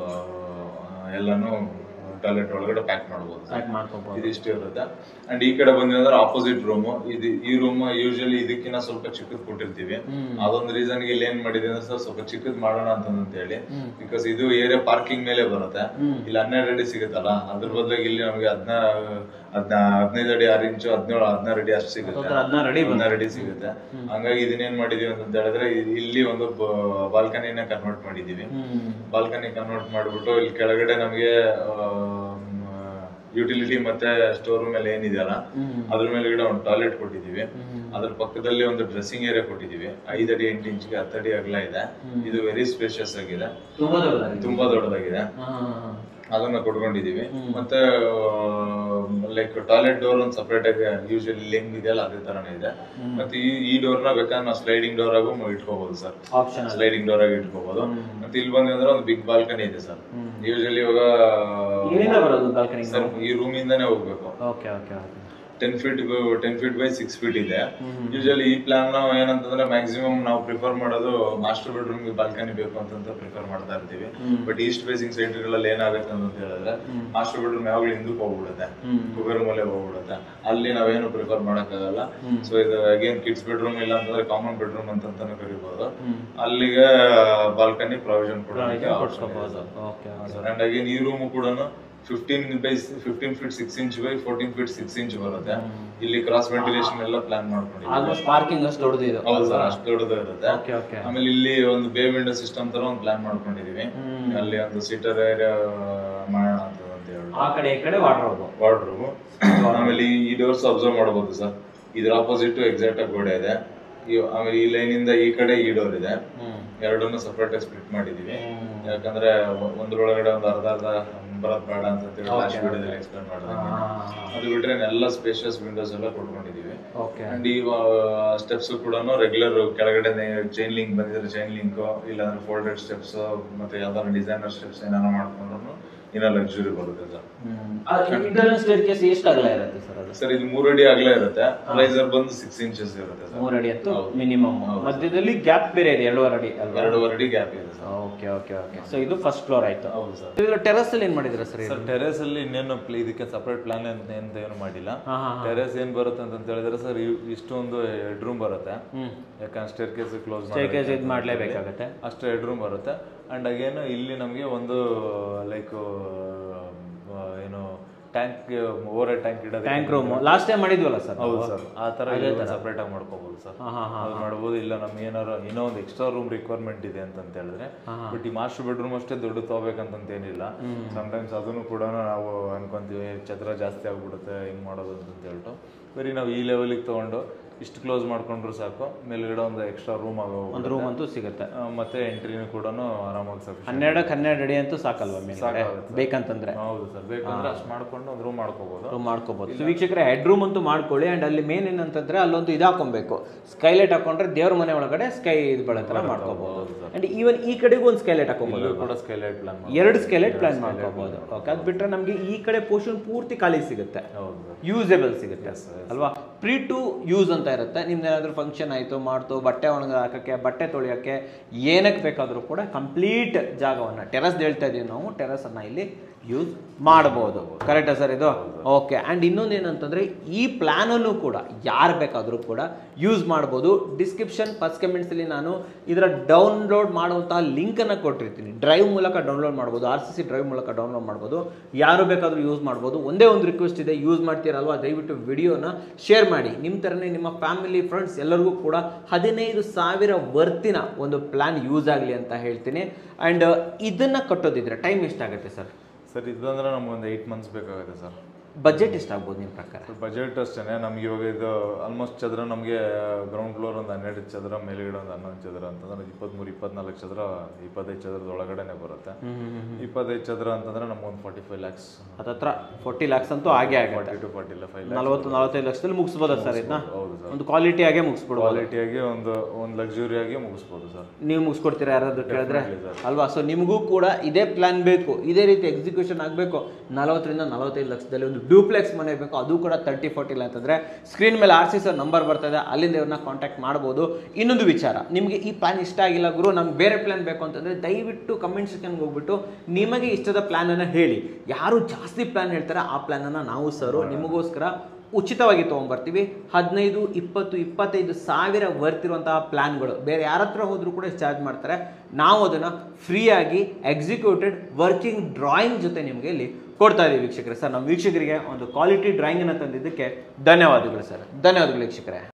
ಎಲ್ಲಾನು ಟಾಯ್ಲೆಟ್ ಒಳಗಡೆ ಪ್ಯಾಕ್ ಮಾಡ್ಬೋದು ಪ್ಯಾಕ್ ಮಾಡ್ಕೋಬಹುದು ಇದಿಷ್ಟು ಇರುತ್ತೆ ಅಂಡ್ ಈ ಕಡೆ ಬಂದ್ರೆ ಆಪೋಸಿಟ್ ರೂಮ್ ಇದು ಈ ರೂಮ್ ಯೂಶಲಿ ಇದಕ್ಕಿಂತ ಸ್ವಲ್ಪ ಚಿಕ್ಕದ್ ಕೊಟ್ಟಿರ್ತೀವಿ ಅದೊಂದು ರೀಸನ್ ಇಲ್ಲಿ ಏನ್ ಮಾಡಿದೀವಿ ಅಂದ್ರೆ ಸರ್ ಸ್ವಲ್ಪ ಚಿಕ್ಕದ್ ಮಾಡೋಣ ಅಂತ ಹೇಳಿ ಬಿಕಾಸ್ ಇದು ಏರಿಯಾ ಪಾರ್ಕಿಂಗ್ ಮೇಲೆ ಬರುತ್ತೆ ಇಲ್ಲಿ ಹನ್ನೆರಡು ಅಡಿ ಸಿಗುತ್ತಲ್ಲ ಅದ್ರ ಬದಲಾಗಿ ಇಲ್ಲಿ ನಮಗೆ ಹದಿನ ಹದಿನ ಹದಿನೈದು ಅಡಿ ಆರು ಇಂಚು ಹದಿನೇಳು ಹದಿನಾರು ಅಡಿ ಅಷ್ಟು ಸಿಗುತ್ತೆ ಅದನ್ನ ರೆಡಿ ಹದಿನಾರು ಅಡಿ ಸಿಗುತ್ತೆ ಹಂಗಾಗಿ ಇದನ್ನೇನ್ ಮಾಡಿದೀವಿ ಅಂತ ಹೇಳಿದ್ರೆ ಇ- ಇಲ್ಲಿ ಒಂದು ಬಾಲ್ಕನಿನ ಕನ್ವರ್ಟ್ ಮಾಡಿದೀವಿ ಬಾಲ್ಕನಿ ಕನ್ವರ್ಟ್ ಮಾಡ್ಬಿಟ್ಟು ಇಲ್ಲಿ ಕೆಳಗಡೆ ನಮಗೆ ಯುಟಿಲಿಟಿ ಮತ್ತೆ ಸ್ಟೋರ್ ರೂಮ್ ಎಲ್ಲ ಏನಿದೆಯಲ್ಲ ಅದ್ರ ಮೇಲ್ಗಡೆ ಒಂದು ಟಾಯ್ಲೆಟ್ ಕೊಟ್ಟಿದೀವಿ ಅದ್ರ ಪಕ್ಕದಲ್ಲಿ ಒಂದು ಡ್ರೆಸ್ಸಿಂಗ್ ಏರಿಯಾ ಕೊಟ್ಟಿದೀವಿ ಐದು ಅಡಿ ಎಂಟು ಇಂಚ್ಗೆ ಹತ್ತು ಅಡಿ ಅಗಲ ಇದೆ ಇದು ವೆರಿ ಸ್ಪೇಷಿಯಸ್ ಆಗಿದೆ ತುಂಬಾ ದೊಡ್ಡದಾಗಿದೆ ತುಂಬಾ ದೊಡ್ಡದಾಗಿದೆ ಹಾ, ಹಾ, ಹಾ. ಅದನ್ನ ಕೊಟ್ಕೊಂಡಿದೀವಿ ಮತ್ತೆ ಲೈಕ್ ಟಾಯ್ಲೆಟ್ ಡೋರ್ ಒಂದು ಸಪರೇಟ್ ಆಗಿ ಯೂಶಲಿ ಹೆಂಗ್ ಇದೆಯಲ್ಲ ಅದೇ ತರನೇ ಇದೆ ಮತ್ತೆ ಈ ಈ ಡೋರ್ ನ ಬೇಕಾದ್ರೆ ನಾವು ಸ್ಲೈಡಿಂಗ್ ಡೋರ್ ಆಗು ಇಟ್ಕೋಬಹುದು ಸರ್ ಆಪ್ಷನ್ ಸ್ಲೈಡಿಂಗ್ ಡೋರ್ ಆಗಿ ಇಟ್ಕೋಬಹುದು ಮತ್ತೆ ಇಲ್ಲಿ ಬಂದ್ರೆ ಒಂದು ಬಿಗ್ ಬಾಲ್ಕನಿ ಇದೆ ಸರ್ ಯೂಶಲಿ ಇವಾಗ ಏನಿಂದ ಬರೋದು ಬಾಲ್ಕನಿ ಸರ್ ಈ ರೂಮ್ ಇಂದಾನೆ ಹೋಗ್ಬೇಕು okay okay okay ten feet ten feet by six feet ಇದೆ ಯೂಶಲಿ ಈ ಪ್ಲಾನ್ ನಾವು ಏನಂತಂದ್ರೆ ಮ್ಯಾಕ್ಸಿಮಮ್ ನಾವು ಪ್ರಿಫರ್ ಮಾಡೋದು ಮಾಸ್ಟರ್ ಬೆಡ್ರೂಮ್ ಬಾಲ್ಕನಿ ಬೇಕು ಅಂತಂತ ಪ್ರಿಫರ್ ಮಾಡ್ತಾ ಇರ್ತೀವಿ ಬಟ್ ಈಸ್ಟ್ ಫೇಸಿಂಗ್ ಸೈಡ್ ಗಳಲ್ಲಿ ಏನಾಗುತ್ತೆ ಅಂತ ಹೇಳಿದ್ರೆ ಮಾಸ್ಟರ್ ಬೆಡ್ರೂಮ್ ಯಾವಾಗಲೂ ಹಿಂದಕ್ಕೆ ಹೋಗ್ಬಿಡುತ್ತೆ ಕುಬೇರ ಮೂಲೆ ಹೋಗ್ಬಿಡುತ್ತೆ ಅಲ್ಲಿ ನಾವೇನು ಪ್ರಿಫರ್ ಮಾಡಕ್ಕಾಗಲ್ಲ ಸೊ ಇದು ಅಗೇನ್ ಕಿಡ್ಸ್ ಬೆಡ್ರೂಮ್ ಇಲ್ಲ ಅಂತಂದ್ರೆ ಕಾಮನ್ ಬೆಡ್ರೂಮ್ ಅಂತಾನು ಕರಿಬಹುದು ಅಲ್ಲಿಗೆ ಬಾಲ್ಕನಿ ಪ್ರಾವಿಷನ್ ಕೊಡೋದಕ್ಕೆ ಕೊಡ್ಸ್ಕೋಬಹುದು ಓಕೆ ಅಂಡ್ ಅಗೇನ್ ಈ ರೂಮ್ ಕೂಡ fifteen by fifteen feet six inch by fourteen feet six inch ಬರುತ್ತೆ ಇಲ್ಲಿ ಕ್ರಾಸ್ ವೆಂಟಿಲೇಷನ್ ಎಲ್ಲ ಪ್ಲಾನ್ ಮಾಡ್ಕೊಂಡಿದ್ದೀವಿ ಆಲ್ಮೋಸ್ಟ್ ಪಾರ್ಕಿಂಗ್ ಅಷ್ಟು ದೊಡ್ಡದು ಇದು ಹೌದು ಸರ್ ಅಷ್ಟು ದೊಡ್ಡದು ಇರುತ್ತೆ ಓಕೆ ಓಕೆ ಆಮೇಲೆ ಇಲ್ಲಿ ಒಂದು ಬೇ ವಿಂಡೋ ಸಿಸ್ಟಮ್ ತರ ಒಂದು ಪ್ಲಾನ್ ಮಾಡ್ಕೊಂಡಿದೀವಿ ಅಲ್ಲಿ ಒಂದು ಸೀಟರ್ ಏರಿಯಾ ಮಾಡೋಣ ಅಂತ ಅಂತ ಹೇಳಿ ಆ ಕಡೆ ಈ ಕಡೆ ವಾರ್ಡ್ರೋಬ್ ವಾರ್ಡ್ರೂಮ್ ಆಮೇಲೆ ಈ- ಈ ಡೋರ್ಸ್ ಅಬ್ಸರ್ವ್ ಮಾಡಬಹುದು ಸರ್ ಇದ್ರ ಆಪೋಸಿಟ್ ಎಕ್ಸಾಕ್ಟ್ ಆಗಿ ಗೋಡೆ ಇದೆ ಈ- ಆಮೇಲೆ ಈ ಲೈನ್ ಇಂದ ಈ ಕಡೆ ಈ ಡೋರ್ ಇದೆ ಎರಡನ್ನು ಸಪರೇಟ್ ಆಗಿ ಸ್ಪ್ಲಿಟ್ ಮಾಡಿದೀವಿ ಯಾಕಂದ್ರೆ ಒ- ಒಂದ್ರೊಳಗಡೆ ಒಂದು ಅರ್ಧ ಅರ್ಧ ಬರೋದ್ ಬೇಡ ಅಂತ ಹೇಳಿ ಲಾಸ್ಟ್ ವಿಡಿಯೋದಲ್ಲಿ ಎಕ್ಸ್ಪ್ಲೇನ್ ಮಾಡಿದೆ ಅದು ಬಿಟ್ರೆ ಎಲ್ಲ ಸ್ಪೇಷಿಯಸ್ ವಿಂಡೋಸ್ ಎಲ್ಲ ಕೊಟ್ಕೊಂಡಿದೀವಿ ಓಕೆ ಅಂಡ್ ಈ ಸ್ಟೆಪ್ಸ್ ಕೂಡ ರೆಗ್ಯುಲರ್ ಕೆಳಗಡೆ ಚೈನ್ ಲಿಂಕ್ ಬಂದಿದ್ರೆ ಚೈನ್ ಲಿಂಕ್ ಇಲ್ಲಾಂದ್ರೆ ಫೋಲ್ಡೆಡ್ ಸ್ಟೆಪ್ಸ್ ಮತ್ತೆ ಯಾವ್ದಾದ್ರು ಡಿಸೈನರ್ ಸ್ಟೆಪ್ಸ್ ಏನಾರ ಮಾಡ್ಕೊಂಡ್ರು ಇನ್ನ ಲಕ್ಸುರಿ ಬರುತ್ತೆ ಸರ್ ಇಂಟರ್ನಲ್ ಸ್ಟೇರ್ ಕೇಸ್ ಎಷ್ಟು ಅಗಲ ಇರುತ್ತೆ ಸರ್ ಅದು ಸರ್ ಇದು ಮೂರ್ ಅಡಿ ಅಗಲ ಇರುತ್ತೆ ರೈಸರ್ ಬಂದು ಸಿಕ್ಸ್ ಇಂಚಸ್ ಇರುತ್ತೆ ಸರ್ ಮೂರು ಅಡಿ ಅಂತೂ ಮಿನಿಮಮ್ ಮಧ್ಯದಲ್ಲಿ ಗ್ಯಾಪ್ ಬೇರೆ ಇದೆ ಎರಡೂವರೆ ಅಡಿ ಅಲ್ವಾ ಎರಡೂವರೆ ಅಡಿ ಗ್ಯಾಪ್ ಇದೆ sir okay okay okay so ಇದು ಫಸ್ಟ್ ಫ್ಲೋರ್ ಆಯ್ತು ಹೌದು ಸರ್ ಇದು ಟೆರಸ್ ಅಲ್ಲಿ ಏನ್ ಮಾಡಿದ್ರ ಸರ್ ಸರ್ ಟೆರೇಸ್ ಅಲ್ಲಿ ಇನ್ನೇನು ಪ್ಲ- ಇದಕ್ಕೆ ಸಪರೇಟ್ ಪ್ಲಾನ್ ಅಂತ ಅಂತ ಏನು ಮಾಡಿಲ್ಲ ಹಾ ಹಾ ಟೆರೇಸ್ ಏನ್ ಬರುತ್ತೆ ಅಂತ ಹೇಳಿದ್ರೆ ಸರ್ ಇಷ್ಟೊಂದು ಹೆಡ್ ರೂಮ್ ಬರುತ್ತೆ ಯಾಕಂದ್ರೆ ಸ್ಟೇರ್ ಕೇಸ್ ಕ್ಲೋಸ್ ಸ್ಟೇರ್ಕೇಸ್ ಇದು ಮಾಡ್ಲೇಬೇಕಾಗತ್ತೆ ಅಷ್ಟು ಹೆಡ್ ರೂಮ್ ಬರುತ್ತೆ ಅಂಡ್ ಅಗೇನ್ ಇಲ್ಲಿ ನಮಗೆ ಒಂದು ಲೈಕ್ ಏನು ಟ್ಯಾಂಕ್ ಓವರ್ ಹೆಡ್ ಟ್ಯಾಂಕ್ ಇಡೋದು ಟ್ಯಾಂಕ್ ರೂಮ್ ಲಾಸ್ಟ್ ಟೈಮ್ ಮಾಡಿದ್ವಲ್ಲ ಸರ್ ಹೌದು ಸರ್ ಆ ತರ ಸಪರೇಟ್ ಆಗಿ ಮಾಡ್ಕೋಬಹುದು ಸರ್ ಹಾ ಹಾ ಹಾ ಅದು ಮಾಡ್ಬೋದು ಇಲ್ಲ ನಮ್ಗೆ ಏನಾರು ಇನ್ನೂ ಒಂದು ಎಕ್ಸ್ಟ್ರಾ ರೂಮ್ ರಿಕ್ವೈರ್ಮೆಂಟ್ ಇದೆ ಅಂತ ಹೇಳಿದ್ರೆ ಬಟ್ ಈ ಮಾಸ್ಟರ್ ಬೆಡ್ರೂಮ್ ಅಷ್ಟೇ ದೊಡ್ಡ ತಗೋಬೇಕಂತ ಏನಿಲ್ಲ ಸಮಟೈಮ್ಸ್ ಅದನ್ನು ಕೂಡ ನಾವು ಅನ್ಕೊಂತೀವಿ ಛತ್ರ ಜಾಸ್ತಿ ಆಗ್ಬಿಡುತ್ತೆ ಹಿಂಗ್ ಮಾಡೋದು ಅಂತ ಹೇಳ್ಬಿಟ್ಟು ಬರೀ ನಾವು ಈ ಲೆವೆಲಿಗೆ ತಗೊಂಡು ಇಷ್ಟು ಕ್ಲೋಸ್ ಮಾಡ್ಕೊಂಡ್ರು ಸಾಕು ಮೇಲ್ಗಡೆ ಒಂದು ಎಕ್ಸ್ಟ್ರಾ ರೂಮ್ ಆಗೋ ಒಂದು ರೂಮ್ ಅಂತೂ ಸಿಗುತ್ತೆ ಮತ್ತೆ ಎಂಟ್ರಿನೂ ಕೂಡ ಆರಾಮಾಗಿ ಸಫಿಷಿಯಂಟ್ ಹನ್ನೆರಡಕ್ಕೆ ಹನ್ನೆರಡು ಅಡಿ ಅಂತೂ ಸಾಕಲ್ವಾ ಮೇಲ್ಗಡೆ ಬೇಕಂತಂದ್ರೆ ಹೌದು ಸರ್ ಬೇಕಂದ್ರೆ ಅಷ್ಟು ಮಾಡ್ಕೊಂಡು ಒಂದು ರೂಮ್ ಮಾಡ್ಕೋಬಹುದು ರೂಮ್ ಮಾಡ್ಕೋಬಹುದು ಸೊ ವೀಕ್ಷಕರೇ ಹೆಡ್ ರೂಮ್ ಅಂತೂ ಮಾಡ್ಕೊಳ್ಳಿ ಅಂಡ್ ಅಲ್ಲಿ ಮೇನ್ ಏನಂತಂದ್ರೆ ಅಲ್ಲೊಂದು ಇದು ಹಾಕೊಬೇಕು ಸ್ಕೈಲೈಟ್ ಹಾಕೊಂಡ್ರೆ ದೇವ್ರ ಮನೆ ಒಳಗಡೆ ಸ್ಕೈ ಇದು ಬೆಳೆ ತರ ಮಾಡ್ಕೋಬಹುದು ಅಂಡ್ ಈವನ್ ಈ ಕಡೆಗೂ ಒಂದು ಸ್ಕೈಲೈಟ್ ಹಾಕೊಬಹುದು ಇಲ್ಲೂ ಕೂಡ ಸ್ಕೈಲೈಟ್ ಪ್ಲಾನ್ ಎರಡು ಸ್ಕೆಲೆಟ್ ಪ್ಲಾನ್ ಮಾಡ್ಕೋಬಹುದು ಓಕೆ ಅದು ಬಿಟ್ರೆ ನಮಗೆ ಈ ಕಡೆ ಪೋರ್ಷನ್ ಪೂರ್ತಿ ಖಾಲಿ ಸಿಗುತ್ತೆ ಹೌದು ಸರ್ ಯೂಸೇಬಲ್ ಸಿಗುತ್ತೆ ಅಲ್ವಾ ಪ್ರೀ ಟು ಯೂಸ್ ಅಂತ ಇರುತ್ತೆ ನಿಮ್ದು ಏನಾದರೂ ಫಂಕ್ಷನ್ ಆಯಿತು ಮಾಡ್ತು ಬಟ್ಟೆ ಒಣಗ ಹಾಕಕ್ಕೆ ಬಟ್ಟೆ ತೊಳೆಯೋಕ್ಕೆ ಏನಕ್ಕೆ ಬೇಕಾದರೂ ಕೂಡ ಕಂಪ್ಲೀಟ್ ಜಾಗವನ್ನು ಟೆರಸ್ ಹೇಳ್ತಾ ಇದೀವಿ ನಾವು ಟೆರಸನ್ನು ಇಲ್ಲಿ ಯೂಸ್ ಮಾಡ್ಬೋದು ಕರೆಕ್ಟಾ ಸರ್ ಇದು ಓಕೆ ಆ್ಯಂಡ್ ಇನ್ನೊಂದು ಏನಂತಂದರೆ ಈ ಪ್ಲ್ಯಾನನ್ನು ಕೂಡ ಯಾರು ಬೇಕಾದರೂ ಕೂಡ ಯೂಸ್ ಮಾಡ್ಬೋದು ಡಿಸ್ಕ್ರಿಪ್ಷನ್ ಫಸ್ಟ್ ಕಮೆಂಟ್ಸಲ್ಲಿ ನಾನು ಇದರ ಡೌನ್ಲೋಡ್ ಮಾಡುವಂತಹ ಲಿಂಕನ್ನು ಕೊಟ್ಟಿರ್ತೀನಿ ಡ್ರೈವ್ ಮೂಲಕ ಡೌನ್ಲೋಡ್ ಮಾಡ್ಬೋದು ಆರ್ ಸಿ ಸಿ ಡ್ರೈವ್ ಮೂಲಕ ಡೌನ್ಲೋಡ್ ಮಾಡ್ಬೋದು ಯಾರು ಬೇಕಾದರೂ ಯೂಸ್ ಮಾಡ್ಬೋದು ಒಂದೇ ಒಂದು ರಿಕ್ವೆಸ್ಟ್ ಇದೆ ಯೂಸ್ ಮಾಡ್ತೀರಲ್ವಾ ದಯವಿಟ್ಟು ವಿಡಿಯೋನ ಶೇರ್ ಮಾಡಿ ನಿಮ್ಮ ಥರನೇ ನಿಮ್ಮ ಫ್ಯಾಮಿಲಿ ಫ್ರೆಂಡ್ಸ್ ಎಲ್ಲರಿಗೂ ಕೂಡ ಹದಿನೈದು ಸಾವಿರ ವರ್ತಿನ ಒಂದು ಪ್ಲ್ಯಾನ್ ಯೂಸ್ ಆಗಲಿ ಅಂತ ಹೇಳ್ತೀನಿ ಆ್ಯಂಡ್ ಇದನ್ನು ಕಟ್ಟೋದಿದ್ರೆ ಟೈಮ್ ಎಷ್ಟಾಗುತ್ತೆ ಸರ್ ಸರ್ ಇದಂದ್ರೆ ನಮ್ಗೊಂದು ಏಯ್ಟ್ ಮಂತ್ಸ್ ಬೇಕಾಗುತ್ತೆ ಸರ್ ಬಜೆಟ್ ಎಷ್ಟಾಗ್ಬೋದು ನಿಮ್ಮ ಪ್ರಕಾರ ಬಜೆಟ್ ಅಷ್ಟೇ ನಮ್ಗೆ ಇವಾಗ ಇದು ಆಲ್ಮೋಸ್ಟ್ ಚದರ ನಮಗೆ ಗ್ರೌಂಡ್ ಫ್ಲೋರ್ ಒಂದು ಹನ್ನೆರಡು ಚದರ ಮೇಲ್ಗಡೆ ಒಂದು ಹನ್ನೊಂದು ಚದರ ಅಂತಂದ್ರೆ ಇಪ್ಪತ್ತ್ಮೂರು ಇಪ್ಪತ್ನಾಲ್ಕು ಚದರ ಇಪ್ಪತ್ತೈದು ಚದರದ ಒಳಗಡೆನೆ ಬರುತ್ತೆ ಇಪ್ಪತ್ತೈದು ಚದರ ಅಂತಂದ್ರೆ ನಮ್ಗೆ ಒಂದು ಫಾರ್ಟಿ ಫೈವ್ ಲ್ಯಾಕ್ಸ್ ಹತ್ತತ್ರ ಫೋರ್ಟಿ ಲ್ಯಾಕ್ಸ್ ಅಂತೂ ಆಗೇ ಆಗುತ್ತೆ ಫಾರ್ಟಿ ಟು ಫಾರ್ಟಿ ಇಲ್ಲ ಫೈವ್ ನಲವತ್ತು ನಲವತ್ತೈದು ಲಕ್ಷದಲ್ಲಿ ಮುಗಿಸ್ಬೋದಾ ಸರ್ ಇದನ್ನ ಹೌದು ಸರ್ ಒಂದು ಕ್ವಾಲಿಟಿ ಆಗೇ ಮುಗಿಸ್ಬಿಡ್ಬೋದು ಕ್ವಾಲಿಟಿಯಾಗಿ ಒಂದು ಒಂದು ಲಕ್ಸುರಿಯಾಗಿ ಮುಗಿಸ್ಬೋದು ಸರ್ ನೀವು ಮುಗಿಸ್ಕೊಡ್ತೀರಾ ಯಾರಾದ್ರೂ ಕೇಳಿದ್ರೆ Definitely, ಅಲ್ವಾ ಸೊ ನಿಮಗೂ ಕೂಡ ಇದೇ ಪ್ಲಾನ್ ಬೇಕು ಇದೇ ರೀತಿ ಎಕ್ಸಿಕ್ಯೂಷನ್ ಆಗಬೇಕು ನಲವತ್ತರಿಂದ ನಲವತ್ತೈದು ಲಕ್ಷದಲ್ಲಿ ಒಂದು ಡ್ಯೂಪ್ಲೆಕ್ಸ್ ಮನೆ ಬೇಕು ಅದು ಕೂಡ ತರ್ಟಿ ಫೋರ್ಟಿ ಅಂತಂದ್ರೆ ಸ್ಕ್ರೀನ್ ಮೇಲೆ ಆರ್ ಸಿ ಸರ್ ನಂಬರ್ ಬರ್ತದೆ ಅಲ್ಲಿಂದ ಇವ್ರನ್ನ ಕಾಂಟ್ಯಾಕ್ಟ್ ಮಾಡ್ಬೋದು ಇನ್ನೊಂದು ವಿಚಾರ ನಿಮಗೆ ಈ ಪ್ಲಾನ್ ಇಷ್ಟ ಆಗಿಲ್ಲ ಗುರು ನಮ್ಗೆ ಬೇರೆ ಪ್ಲಾನ್ ಬೇಕು ಅಂತಂದ್ರೆ ದಯವಿಟ್ಟು ಕಮೆಂಟ್ ಸೆಕ್ಷನ್ಗೆ ಹೋಗ್ಬಿಟ್ಟು ನಿಮಗೆ ಇಷ್ಟದ ಪ್ಲಾನನ್ನು ಹೇಳಿ ಯಾರು ಜಾಸ್ತಿ ಪ್ಲಾನ್ ಹೇಳ್ತಾರೆ ಆ ಪ್ಲಾನನ್ನು ನಾವು ಸರು ನಿಮಗೋಸ್ಕರ ಉಚಿತವಾಗಿ ತೊಗೊಂಬರ್ತೀವಿ ಹದಿನೈದು ಇಪ್ಪತ್ತು ಇಪ್ಪತ್ತೈದು ಸಾವಿರ ವರ್ತಿರುವಂತಹ ಪ್ಲಾನ್ಗಳು ಬೇರೆ ಯಾರ ಹತ್ರ ಹೋದರೂ ಕೂಡ ಚಾರ್ಜ್ ಮಾಡ್ತಾರೆ ನಾವು ಅದನ್ನು ಫ್ರೀಯಾಗಿ ಎಕ್ಸಿಕ್ಯೂಟೆಡ್ ವರ್ಕಿಂಗ್ ಡ್ರಾಯಿಂಗ್ ಜೊತೆ ನಿಮಗೆ ಇಲ್ಲಿ ಕೊಡ್ತಾ ಇದ್ದೀವಿ ವೀಕ್ಷಕರೇ ಸರ್ ನಮ್ಮ ವೀಕ್ಷಕರಿಗೆ ಒಂದು ಕ್ವಾಲಿಟಿ ಡ್ರಾಯಿಂಗನ್ನು ತಂದಿದ್ದಕ್ಕೆ ಧನ್ಯವಾದಗಳು ಸರ್ ಧನ್ಯವಾದಗಳು ವೀಕ್ಷಕರೇ